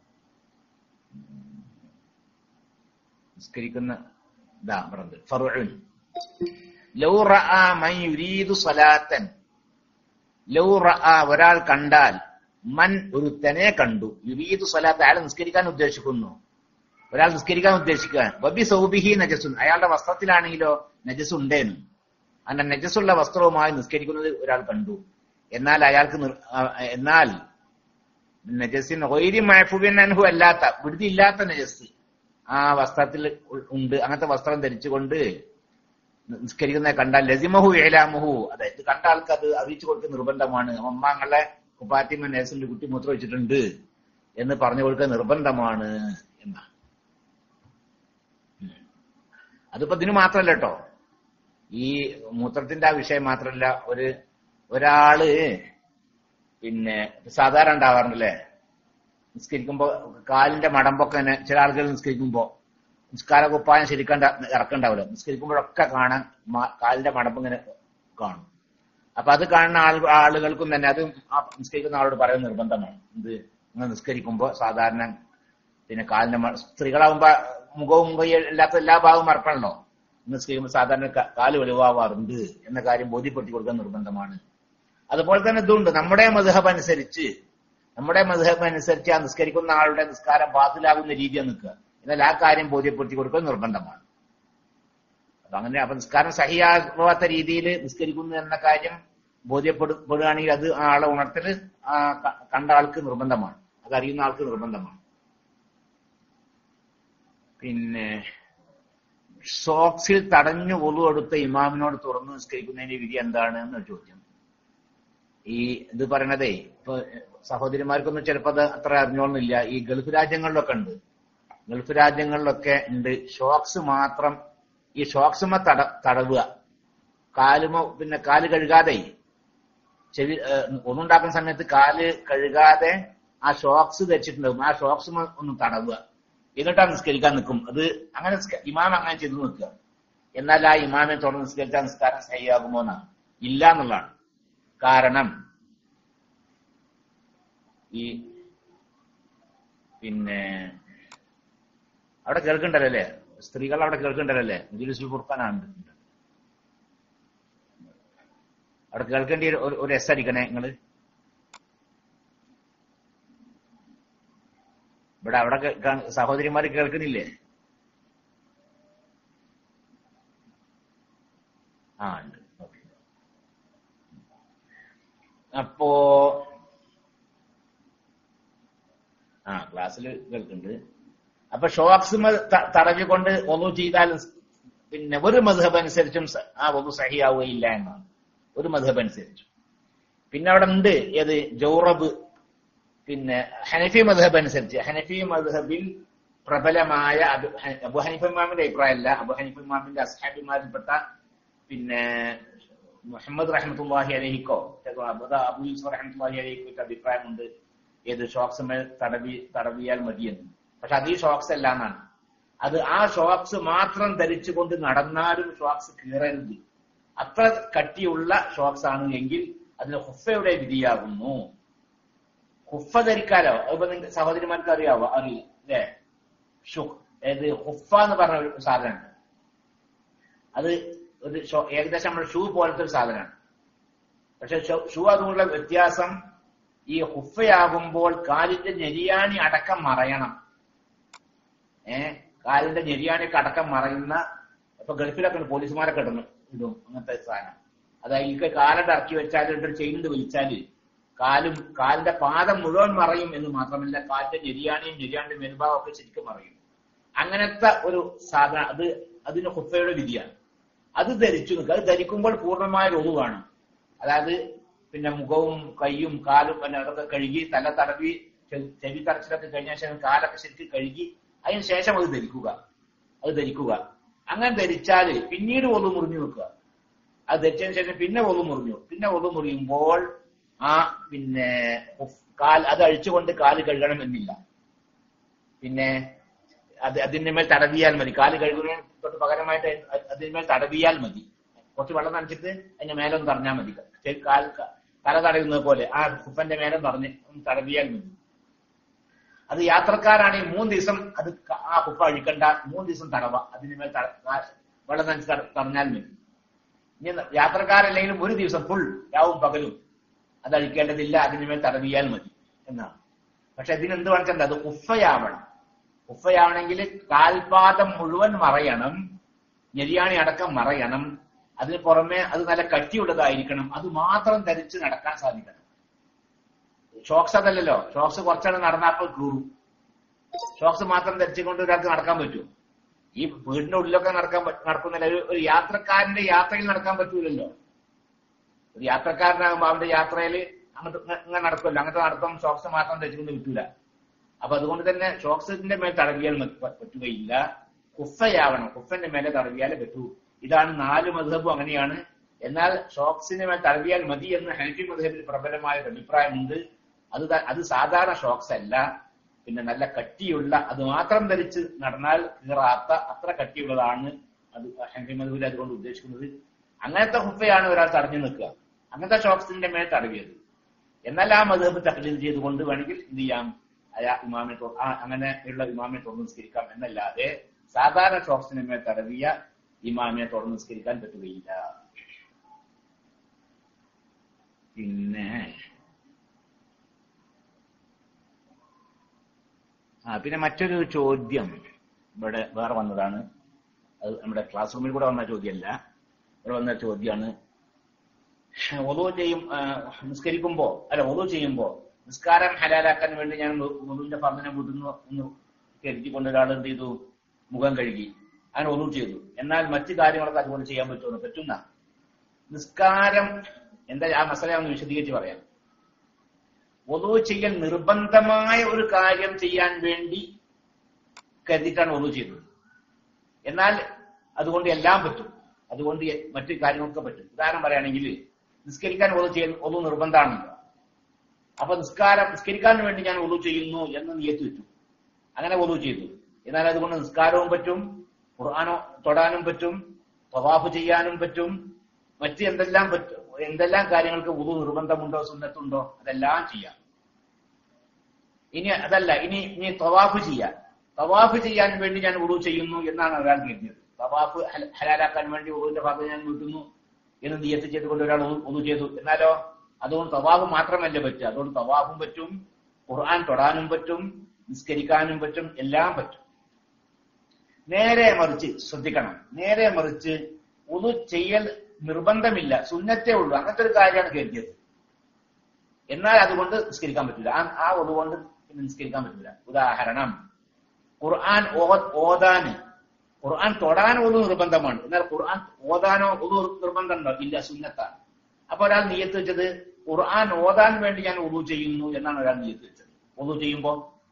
നിസ്കരിക്കുന്ന ഇതാ പറഞ്ഞത് ഫറുൻ ലൗ റഅ മൻ യുരീദു സലാത്തൻ ലൗ റഅ ഒരാൾ കണ്ടാൽ മൻ ഒരുത്തനെ കണ്ടു യുരീദു സലാത്ത് അയാൾ നിസ്കരിക്കാൻ ഉദ്ദേശിക്കുന്നു ഒരാൾ നിസ്കരിക്കാൻ ഉദ്ദേശിക്കുക വബി സൗബിഹി നജസുൻ അയാളുടെ വസ്ത്രത്തിലാണെങ്കിലോ നജസ് ഉണ്ടേനും അങ്ങനെ നജസുള്ള വസ്ത്രവുമായി നിസ്കരിക്കുന്നത് ഒരാൾ കണ്ടു എന്നാൽ അയാൾക്ക് നിർ- ആ, എന്നാൽ നജസിന് ഒയിരി മഹഫുബിൻ അൻഹു അല്ലാത്ത വിടുതിയില്ലാത്ത നജസ് ആ വസ്ത്രത്തിൽ ഉ- ഉണ്ട് അങ്ങനത്തെ വസ്ത്രം ധരിച്ചുകൊണ്ട് നിസ്കരിക്കുന്ന കണ്ടാൽ ലസിമഹു ഏലാമുഹു അതെ ഇത് കണ്ട ആൾക്ക് അത് അറിയിച്ചു കൊടുക്കുക നിർബന്ധമാണ് അമ്മാങ്ങളെ കുപ്പാത്തിമ നേഴ്സിന്റെ കുട്ടി മൂത്രം വെച്ചിട്ടുണ്ട് എന്ന് പറഞ്ഞു കൊടുക്കുക നിർബന്ധമാണ് എന്നാ അതിപ്പോ ഇതിന് മാത്രല്ല കേട്ടോ ഈ മൂത്രത്തിന്റെ ആ വിഷയം മാത്രല്ല ഒരു ഒരാള് പിന്നെ സാധാരണ ഉണ്ടാവാറുണ്ടല്ലേ നിസ്കരിക്കുമ്പോ കാലിന്റെ മടമ്പൊക്കെ തന്നെ ചില ആളുകൾ നിസ്കരിക്കുമ്പോ നിസ്കാര കുപ്പായം ശരിക്കണ്ട ഇറക്കണ്ടാവില്ല നിസ്കരിക്കുമ്പോഴൊക്കെ കാണാൻ മ- കാലിന്റെ മടമ്പ് ഇങ്ങനെ കാണും അപ്പൊ അത് കാണുന്ന ആൾ ആളുകൾക്കും തന്നെ അത് ആ നിസ്കരിക്കുന്ന ആളോട് പറയുന്ന നിർബന്ധമാണ് ഇത് നിങ്ങൾ നിസ്കരിക്കുമ്പോ സാധാരണ പിന്നെ കാലിന്റെ മ- സ്ത്രീകളാവുമ്പോ മുഖവും കൈയും ഇല്ലാത്ത എല്ലാ ഭാഗവും മറക്കണല്ലോ നിസ്കരിക്കുമ്പോൾ സാധാരണ ക- കാല് വെളിവാവാറുണ്ട് എന്ന കാര്യം ബോധ്യപ്പെടുത്തി കൊടുക്കാൻ നിർബന്ധമാണ് അതുപോലെ തന്നെ ഇതുണ്ട് നമ്മുടെ മധുഹബ് അനുസരിച്ച് നമ്മുടെ മധുഹബ് അനുസരിച്ച് ആ നിസ്കരിക്കുന്ന ആളുടെ നിസ്കാരം ബാത്തിലാകുന്ന രീതിയാണ് നിൽക്കുക എന്നാൽ ആ കാര്യം ബോധ്യപ്പെടുത്തി കൊടുക്കൽ നിർബന്ധമാണ് അപ്പൊ അങ്ങനെ അപ്പൊ നിസ്കാരം സഹിയാകാത്ത രീതിയിൽ നിസ്കരിക്കുന്നു എന്ന കാര്യം ബോധ്യപ്പെടുകയാണെങ്കിൽ അത് ആ ആളെ ഉണർത്തൽ ആ ക- കണ്ട ആൾക്ക് നിർബന്ധമാണ് അത് അറിയുന്ന ആൾക്ക് നിർബന്ധമാണ് പിന്നെ സോക്സിൽ തടഞ്ഞു ഒതു എടുത്ത ഇമാമിനോട് തുറന്നു നിസ്കരിക്കുന്നതിന്റെ വിധി എന്താണ് എന്ന ചോദ്യം ഈ ഇത് പറയണതേ ഇപ്പൊ സഹോദരിമാർക്കൊന്നും ചിലപ്പോ അത് അത്ര അറിഞ്ഞോളുന്നില്ല ഈ ഗൾഫ് രാജ്യങ്ങളിലൊക്കെ ഉണ്ട് ഗൾഫ് രാജ്യങ്ങളിലൊക്കെ ഉണ്ട് ഷോക്സ് മാത്രം ഈ ഷോക്സുമ തട തടവുക കാലുമ പിന്നെ കാല് കഴുകാതെ ചെവി ഏഹ്, ഒന്നുണ്ടാക്കുന്ന സമയത്ത് കാല് കഴുകാതെ ആ ഷോക്സ് ധരിച്ചിട്ടുണ്ടാവും ആ ഷോക്സ് ഒന്ന് തടവുക എന്നിട്ടാ നിസ്കരിക്കാൻ നിൽക്കും അത് അങ്ങനെ നിസ്ക- ഇമാം അങ്ങനെ ചെയ്തു നിൽക്കുക എന്നാൽ ആ ഇമാമിനെ തുറന്ന് നിസ്കരിച്ചാൽ നിസ്കാരം ശരിയാകുമോ എന്നാണ് ഇല്ല എന്നുള്ളതാണ് കാരണം ഈ പിന്നെ അവിടെ കേൾക്കണ്ടല്ലോ അല്ലേ സ്ത്രീകൾ അവിടെ കേൾക്കണ്ടല്ലോ അല്ലേ മുജുലിസുൽ ഫുർഖാനാണ് അവിടെ കേൾക്കേണ്ടി ഒരു- ഒരു- ഒരു എസ് അടിക്കണേ നിങ്ങള് ഇവിടെ അവിടെ കേ- കാ- സഹോദരിമാര് കേൾക്കണില്ലേ ആ ഉണ്ട് ഓക്കെ അപ്പോ ആ ക്ലാസ്സിൽ കേൾക്കുന്നുണ്ട് അപ്പൊ ഷോക്സ് തടവിക്കൊണ്ട് ഒന്നു ചെയ്താൽ പിന്നെ ഒരു മധുഹബ് അനുസരിച്ചും സ- ആ ഒന്നു സഹിയാവുകയില്ല എന്നാണ് ഒരു മധുഹബ് അനുസരിച്ചും പിന്നെ അവിടെ ഉണ്ട് ഏത് ജൗറബ് പിന്നെ ഹനഫി മധുഹബ് അനുസരിച്ച് ഹനഫി മധുഹബിൽ പ്രബലമായ അബു ഹ- അബു ഹനീഫ് ഇമാമിന്റെ അഭിപ്രായമല്ല അബു ഹനീഫ് ഇമാമിന്റെ അസ്ഹാബിമാരിൽപ്പെട്ട പിന്നെ മുഹമ്മദ് റഹ്മത്തുല്ലാഹി അലഹിക്കോ അബു അബു യൂസുഫ് റഹ്മത്തുല്ലാഹി അലഹിക്കോ ഒക്കെ അഭിപ്രായമുണ്ട് ഏത് ഷോക്സ് മേൽ തടവി തടവിയാൽ മതിയെന്ന് പക്ഷെ അത് ഈ ഷോക്സ് അല്ല എന്നാണ് അത് ആ ഷോക്സ് മാത്രം ധരിച്ചുകൊണ്ട് നടന്നാലും ഷോക്സ് കീറരുത് അത്ര കട്ടിയുള്ള ഷോക്സ് ആണ് എങ്കിൽ അതിന് ഹുഫയുടെ വിധിയാകുന്നു ഹുഫ ധരിക്കാലോ അതിപ്പോ നിങ്ങൾക്ക് സഹോദരിമാർക്ക് അറിയാവോ അറിയില്ല അല്ലേ ഷു ഏത് ഹുഫ എന്ന് പറഞ്ഞ ഒരു സാധനമുണ്ട് അത് ഒരു ഷോ- ഏകദേശം നമ്മുടെ ഷൂ പോലത്തെ ഒരു സാധനമാണ് പക്ഷെ ഷൂ- ഷൂ അതുകൊണ്ടുള്ള വ്യത്യാസം ഈ ഹുഫയാകുമ്പോൾ കാലിന്റെ ഞെരിയാണി അടക്കം മറയണം ഏ കാലിന്റെ ഞെരിയാണിയൊക്കെ അടക്കം മറയുന്ന ഇപ്പൊ ഗൾഫിലൊക്കെ ഉണ്ട് പോലീസുമാരൊക്കെ ഇടുന്നു ഇടും അങ്ങനത്തെ സാധനം അത് അതിലേക്ക് കാലട്ട് ഇറക്കി വെച്ചാൽ ഒരു ചെയിൻ വലിച്ചാല് കാലും കാലിന്റെ പാദം മുഴുവൻ മറയും എന്ന് മാത്രമല്ല കാലിന്റെ ഞെരിയാണിയും ഞെരിയാണിന്റെ മേൽഭാഗം ഒക്കെ ശരിക്കും മറയും അങ്ങനത്തെ ഒരു സാധനം അത് അതിന് ഹുഫയുടെ വിധിയാണ് അത് ധരിച്ചു നിൽക്കുക അത് ധരിക്കുമ്പോൾ പൂർണ്ണമായ ഒരു ഒതുവാണ് അതായത് പിന്നെ മുഖവും കൈയും കാലും പിന്നെ അതൊക്കെ കഴുകി തല തടവി ചെ- ചെവി തറച്ചിലൊക്കെ കഴിഞ്ഞ ശേഷം കാലൊക്കെ ശരിക്കും കഴുകി അതിന് ശേഷം അത് ധരിക്കുക അത് ധരിക്കുക അങ്ങനെ ധരിച്ചാല് പിന്നീട് ഒതു മുറിഞ്ഞു വെക്കുക അത് ധരിച്ചതിന് ശേഷം പിന്നെ ഒതു മുറിഞ്ഞു പിന്നെ ഒതു മുറിയുമ്പോൾ ആ പിന്നെ ഉഫ് കാൽ അത് അഴിച്ചുകൊണ്ട് കാല് കഴുകണം എന്നില്ല പിന്നെ അത് അതിന്റെ മേൽ തടവിയാൽ മതി കാല് കഴുകുന്നതിന് തൊട്ട് പകരമായിട്ട് അ- അതിന്റെ മേൽ തടവിയാൽ മതി കുറച്ച് വെള്ളം നനച്ചിട്ട് അതിന്റെ മേലെ ഒന്ന് തടഞ്ഞാൽ മതി ചെ- കാൽ ക- തല തടയുന്നത് പോലെ ആ കുപ്പന്റെ മേലെ തടഞ്ഞ് ഒന്ന് തടവിയാൽ മതി അത് യാത്രക്കാരാണെങ്കിൽ മൂന്ന് ദിവസം അത് ക- ആ കുപ്പ അഴിക്കണ്ട മൂന്ന് ദിവസം തടവ അതിന്റെ മേൽ തട- ആ വെള്ളം നനച്ച് തട- തടഞ്ഞാൽ മതി ഇനി ന- യാത്രക്കാരല്ലെങ്കിലും ഒരു ദിവസം ഫുൾ രാവും പകലും അത് അഴിക്കേണ്ടതില്ല അതിന്റെ മേൽ തടവിയാൽ മതി എന്നാണ് പക്ഷെ ഇതിനെന്ത് വേണമെന്നുണ്ട് അത് ഉഫയാവണം ഉഫയാവണമെങ്കിൽ കാൽപാദം മുഴുവൻ മറയണം ഞെരിയാണി അടക്കം മറയണം അതിന് പുറമെ അത് നല്ല കട്ടിയുള്ളതായിരിക്കണം അത് മാത്രം ധരിച്ച് നടക്കാൻ സാധിക്കണം ഷോക്സ് അതല്ലല്ലോ ഷോക്സ് കുറച്ചാണ് നടന്നപ്പോൾ കീറും ഷോക്സ് മാത്രം ധരിച്ചുകൊണ്ട് ഒരാൾക്ക് നടക്കാൻ പറ്റും ഈ വീടിന്റെ ഉള്ളിലൊക്കെ നടക്കാൻ പറ്റ- നടക്കുന്നില്ല ഒരു ഒരു യാത്രക്കാരന്റെ യാത്രയിൽ നടക്കാൻ പറ്റൂലല്ലോ ഒരു യാത്രക്കാരനാകുമ്പോ അവന്റെ യാത്രയിൽ അങ്ങോട്ട് ഇങ്ങ- ഇങ്ങനെ നടക്കുമല്ലോ അങ്ങനത്തെ നടത്തം ഷോക്സ് മാത്രം ധരിച്ചുകൊണ്ട് കിട്ടൂല അപ്പൊ അതുകൊണ്ട് തന്നെ ഷോക്സിന്റെ മേൽ തടവിയാൽ മതി- പ- പറ്റുകയില്ല കുഫയാവണം കുഫന്റെ മേലെ തടവിയാലേ പറ്റൂ ഇതാണ് നാല് മധുഹബും അങ്ങനെയാണ് എന്നാൽ ഷോക്സിന് മേൽ തടവിയാൽ മതി എന്ന് ഹനഫി മധുഹബിൽ പ്രബലമായ ഒരു അഭിപ്രായമുണ്ട് അത് ത- അത് സാധാരണ ഷോക്സ് അല്ല പിന്നെ നല്ല കട്ടിയുള്ള അത് മാത്രം ധരിച്ച് നടന്നാൽ കീറാത്ത അത്ര കട്ടിയുള്ളതാണ് അത് ഹനഫി മധുബിൽ അതുകൊണ്ട് ഉദ്ദേശിക്കുന്നത് അങ്ങനത്തെ ഹുഫയാണ് ഒരാൾ തടഞ്ഞു നിൽക്കുക അങ്ങനത്തെ ഷോക്സിന്റെ മേൽ തടവിയത് എന്നാൽ ആ മധുഹബ് തക്ലീൽ ചെയ്തുകൊണ്ട് വേണമെങ്കിൽ എന്ത് ചെയ്യാം അയാ ഇമാമിനെ തൊ- ആ അങ്ങനെയുള്ള ഇമാമിനെ തുറന്ന് നിസ്കരിക്കാം എന്നല്ലാതെ സാധാരണ ഷോക്സിന് മേൽ തടവിയ ഇമാമിനെ തുറന്ന് നിസ്കരിക്കാൻ പറ്റുകയില്ല പിന്നെ ആ പിന്നെ മറ്റൊരു ചോദ്യം ഇവിടെ വേറെ വന്നതാണ് അത് നമ്മുടെ ക്ലാസ് റൂമിൽ കൂടെ വന്ന ചോദ്യമല്ല ഇവിടെ വന്ന ചോദ്യമാണ് ഒതു ചെയ്യും ആ, നിസ്കരിക്കുമ്പോ അല്ല ഒതു ചെയ്യുമ്പോ നിസ്കാരം ഹലാലാക്കാൻ വേണ്ടി ഞാൻ ഒതുവിന്റെ പറഞ്ഞിനെ വിടുന്നു എന്ന് കരുതിക്കൊണ്ട് ഒരാൾ എന്ത് ചെയ്തു മുഖം കഴുകി അങ്ങനെ ഒതു ചെയ്തു എന്നാൽ മറ്റു കാര്യങ്ങളൊക്കെ അതുകൊണ്ട് ചെയ്യാൻ പറ്റുമെന്ന് പറ്റുന്ന നിസ്കാരം എന്താ ആ മസല ഒന്ന് വിശദീകരിച്ച് പറയാം ഒതു ചെയ്യൽ നിർബന്ധമായ ഒരു കാര്യം ചെയ്യാൻ വേണ്ടി കരുതിയിട്ടാണ് ഒതു ചെയ്തത് എന്നാൽ അതുകൊണ്ട് എല്ലാം പറ്റും അതുകൊണ്ട് മറ്റു കാര്യങ്ങളൊക്കെ പറ്റും ഉദാഹരണം പറയുകയാണെങ്കിൽ നിസ്കരിക്കാൻ ഒതു ചെയ്യൽ ഒതു നിർബന്ധമാണല്ലോ അപ്പൊ നിസ്കാരം നിസ്കരിക്കാൻ വേണ്ടി ഞാൻ ഒതു ചെയ്യുന്നു എന്ന് നിയത്ത് വെച്ചു അങ്ങനെ ഒതു ചെയ്തു എന്നാൽ അതുകൊണ്ട് നിസ്കാരവും പറ്റും ഖുർആാനോ തൊടാനും പറ്റും തവാഫ് ചെയ്യാനും പറ്റും മറ്റ് എന്തെല്ലാം പറ്റും എന്തെല്ലാം കാര്യങ്ങൾക്ക് ഉതു നിർബന്ധമുണ്ടോ സുന്നത്തുണ്ടോ അതെല്ലാം ചെയ്യാം ഇനി അതല്ല ഇനി ഇനി തവാഫ് ചെയ്യാം തവാഫ് ചെയ്യാൻ വേണ്ടി ഞാൻ ഉറു ചെയ്യുന്നു എന്നാണ് ഒരാൾ കരുതിയത് തവാഫ് ഹല- ഹലാലാക്കാൻ വേണ്ടി ഉറുവിന്റെ ഭാഗത്ത് ഞാൻ വീട്ടുന്നു എന്ന് നിയത്ത് ചെയ്തുകൊണ്ട് ഒരാൾ ഉതു ചെയ്തു എന്നാലോ അതുകൊണ്ട് തവാഫ് മാത്രമല്ല പറ്റുക അതുകൊണ്ട് തവാഫും പറ്റും ഖുർആൻ തൊടാനും പറ്റും നിസ്കരിക്കാനും പറ്റും എല്ലാം പറ്റും നേരെ മറിച്ച് ശ്രദ്ധിക്കണം നേരെ മറിച്ച് ഉതു ചെയ്യൽ നിർബന്ധമില്ല സുന്നത്തേ ഉള്ളൂ അങ്ങനത്തെ ഒരു കാര്യമാണ് കരുതിയത് എന്നാൽ അതുകൊണ്ട് നിസ്കരിക്കാൻ പറ്റില്ല ആ ആ ഒതുകൊണ്ട് നിസ്കരിക്കാൻ പറ്റില്ല ഉദാഹരണം ഖുർആൻ ഓ- ഓതാന് ഖുർആൻ തൊടാൻ ഒതു നിർബന്ധമാണ് എന്നാൽ ഖുർആൻ ഓതാനോ ഒതു നിർബന്ധമുണ്ടോ ഇല്ല സുന്നത്താണ് അപ്പൊ ഒരാൾ നിയത്ത് വെച്ചത് ഖുർആൻ ഓതാൻ വേണ്ടി ഞാൻ ഉദു ചെയ്യുന്നു എന്നാണ് ഒരാൾ നിയത്ത് വെച്ചത് ഉദു ചെയ്യുമ്പോ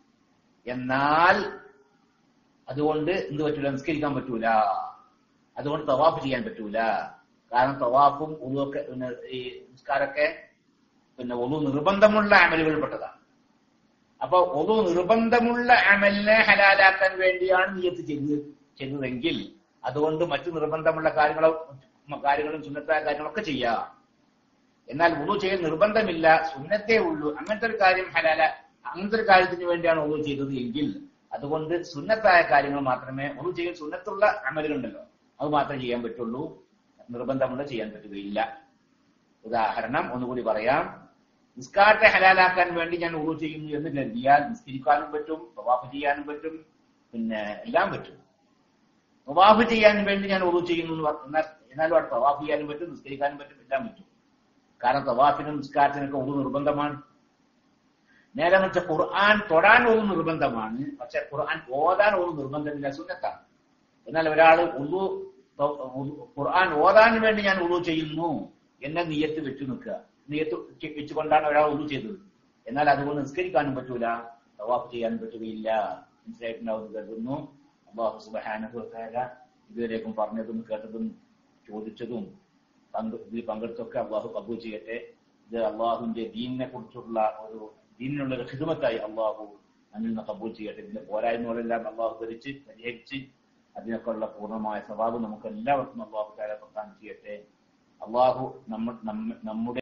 എന്നാൽ അതുകൊണ്ട് എന്ത് പറ്റൂല നിസ്കരിക്കാൻ പറ്റൂല അതുകൊണ്ട് തവാഫ് ചെയ്യാൻ പറ്റൂല കാരണം തവാഫും ഉദുവൊക്കെ പിന്നെ ഈ നിസ്കാരമൊക്കെ പിന്നെ ഒതു നിർബന്ധമുള്ള അമലുകൾപ്പെട്ടതാണ് അപ്പൊ ഒതു നിർബന്ധമുള്ള അമലിനെ ഹലാലാക്കാൻ വേണ്ടിയാണ് നിയത്ത് ചെയ്തത് ചെയ്തതെങ്കിൽ അതുകൊണ്ട് മറ്റു നിർബന്ധമുള്ള കാര്യങ്ങളോ കാര്യങ്ങളും സുന്നത്തായ കാര്യങ്ങളൊക്കെ ചെയ്യാം എന്നാൽ ഉദു ചെയ്യൽ നിർബന്ധമില്ല സുന്നത്തേ ഉള്ളൂ അങ്ങനത്തെ ഒരു കാര്യം ഹലാല അങ്ങനത്തെ ഒരു കാര്യത്തിന് വേണ്ടിയാണ് ഉദു ചെയ്തത് എങ്കിൽ അതുകൊണ്ട് സുന്നത്തായ കാര്യങ്ങൾ മാത്രമേ ഉദു ചെയ്യൽ സുന്നത്തുള്ള അമലുകളുണ്ടല്ലോ അത് മാത്രമേ ചെയ്യാൻ പറ്റുള്ളൂ നിർബന്ധമുള്ള ചെയ്യാൻ പറ്റുകയില്ല ഉദാഹരണം ഒന്നുകൂടി പറയാം നിസ്കാരത്തെ ഹലാലാക്കാൻ വേണ്ടി ഞാൻ ഉറു ചെയ്യുന്നു എന്ന് കരുതിയാൽ നിസ്കരിക്കാനും പറ്റും തവാഫ് ചെയ്യാനും പറ്റും പിന്നെ എല്ലാം പറ്റും തവാഫ് ചെയ്യാൻ വേണ്ടി ഞാൻ ഉറു ചെയ്യുന്നു എന്ന് പറഞ്ഞ- എന്നാൽ എന്നാലും അവിടെ തവാഫ് ചെയ്യാനും പറ്റും നിസ്കരിക്കാനും പറ്റും എല്ലാം പറ്റും കാരണം തവാഫിനും നിസ്കാരത്തിനൊക്കെ ഉറു നിർബന്ധമാണ് നേരെ മറിച്ച് ഖുർആൻ തൊടാൻ ഒരു നിർബന്ധമാണ് പക്ഷെ ഖുർആൻ ഓതാൻ ഒരു നിർബന്ധമില്ല സുന്നത്താണ് എന്നാൽ ഒരാൾ ഉളു ഖുർആൻ ഓതാൻ വേണ്ടി ഞാൻ ഉളു ചെയ്യുന്നു എന്നെ നീയത്ത് വെച്ചു നിൽക്കുക നീയത്ത് ചെ- വെച്ചുകൊണ്ടാണ് ഒരാൾ ഉളു ചെയ്തത് എന്നാൽ അതുകൊണ്ട് നിസ്കരിക്കാനും പറ്റൂല തവാഫ് ചെയ്യാനും പറ്റുകയില്ല മനസ്സിലായിട്ടുണ്ടാവും എന്ന് കരുതുന്നു അള്ളാഹു സുബാനുഭവത്തായ ഇതുവരേക്കും പറഞ്ഞതും കേട്ടതും ചോദിച്ചതും പങ്ക് ഇതിൽ പങ്കെടുത്തൊക്കെ അള്ളാഹു കബൂൽ ചെയ്യട്ടെ ഇത് അള്ളാഹുവിന്റെ ദീനിനെ കുറിച്ചുള്ള ഒരു ദീനിനുള്ള ഒരു ഹിദമത്തായി അള്ളാഹു അന്നിൽ നിന്ന് കബൂൽ ചെയ്യട്ടെ ഇതിന്റെ പോരായ്മകളെല്ലാം അള്ളാഹു ധരിച്ച് പരിഹരിച്ച് അതിനൊക്കെ ഉള്ള പൂർണ്ണമായ സ്വഭാവം നമുക്ക് എല്ലാവർക്കും അള്ളാഹു താര പ്രദാനം ചെയ്യട്ടെ അള്ളാഹു നമ്മ നമ്മ- നമ്മുടെ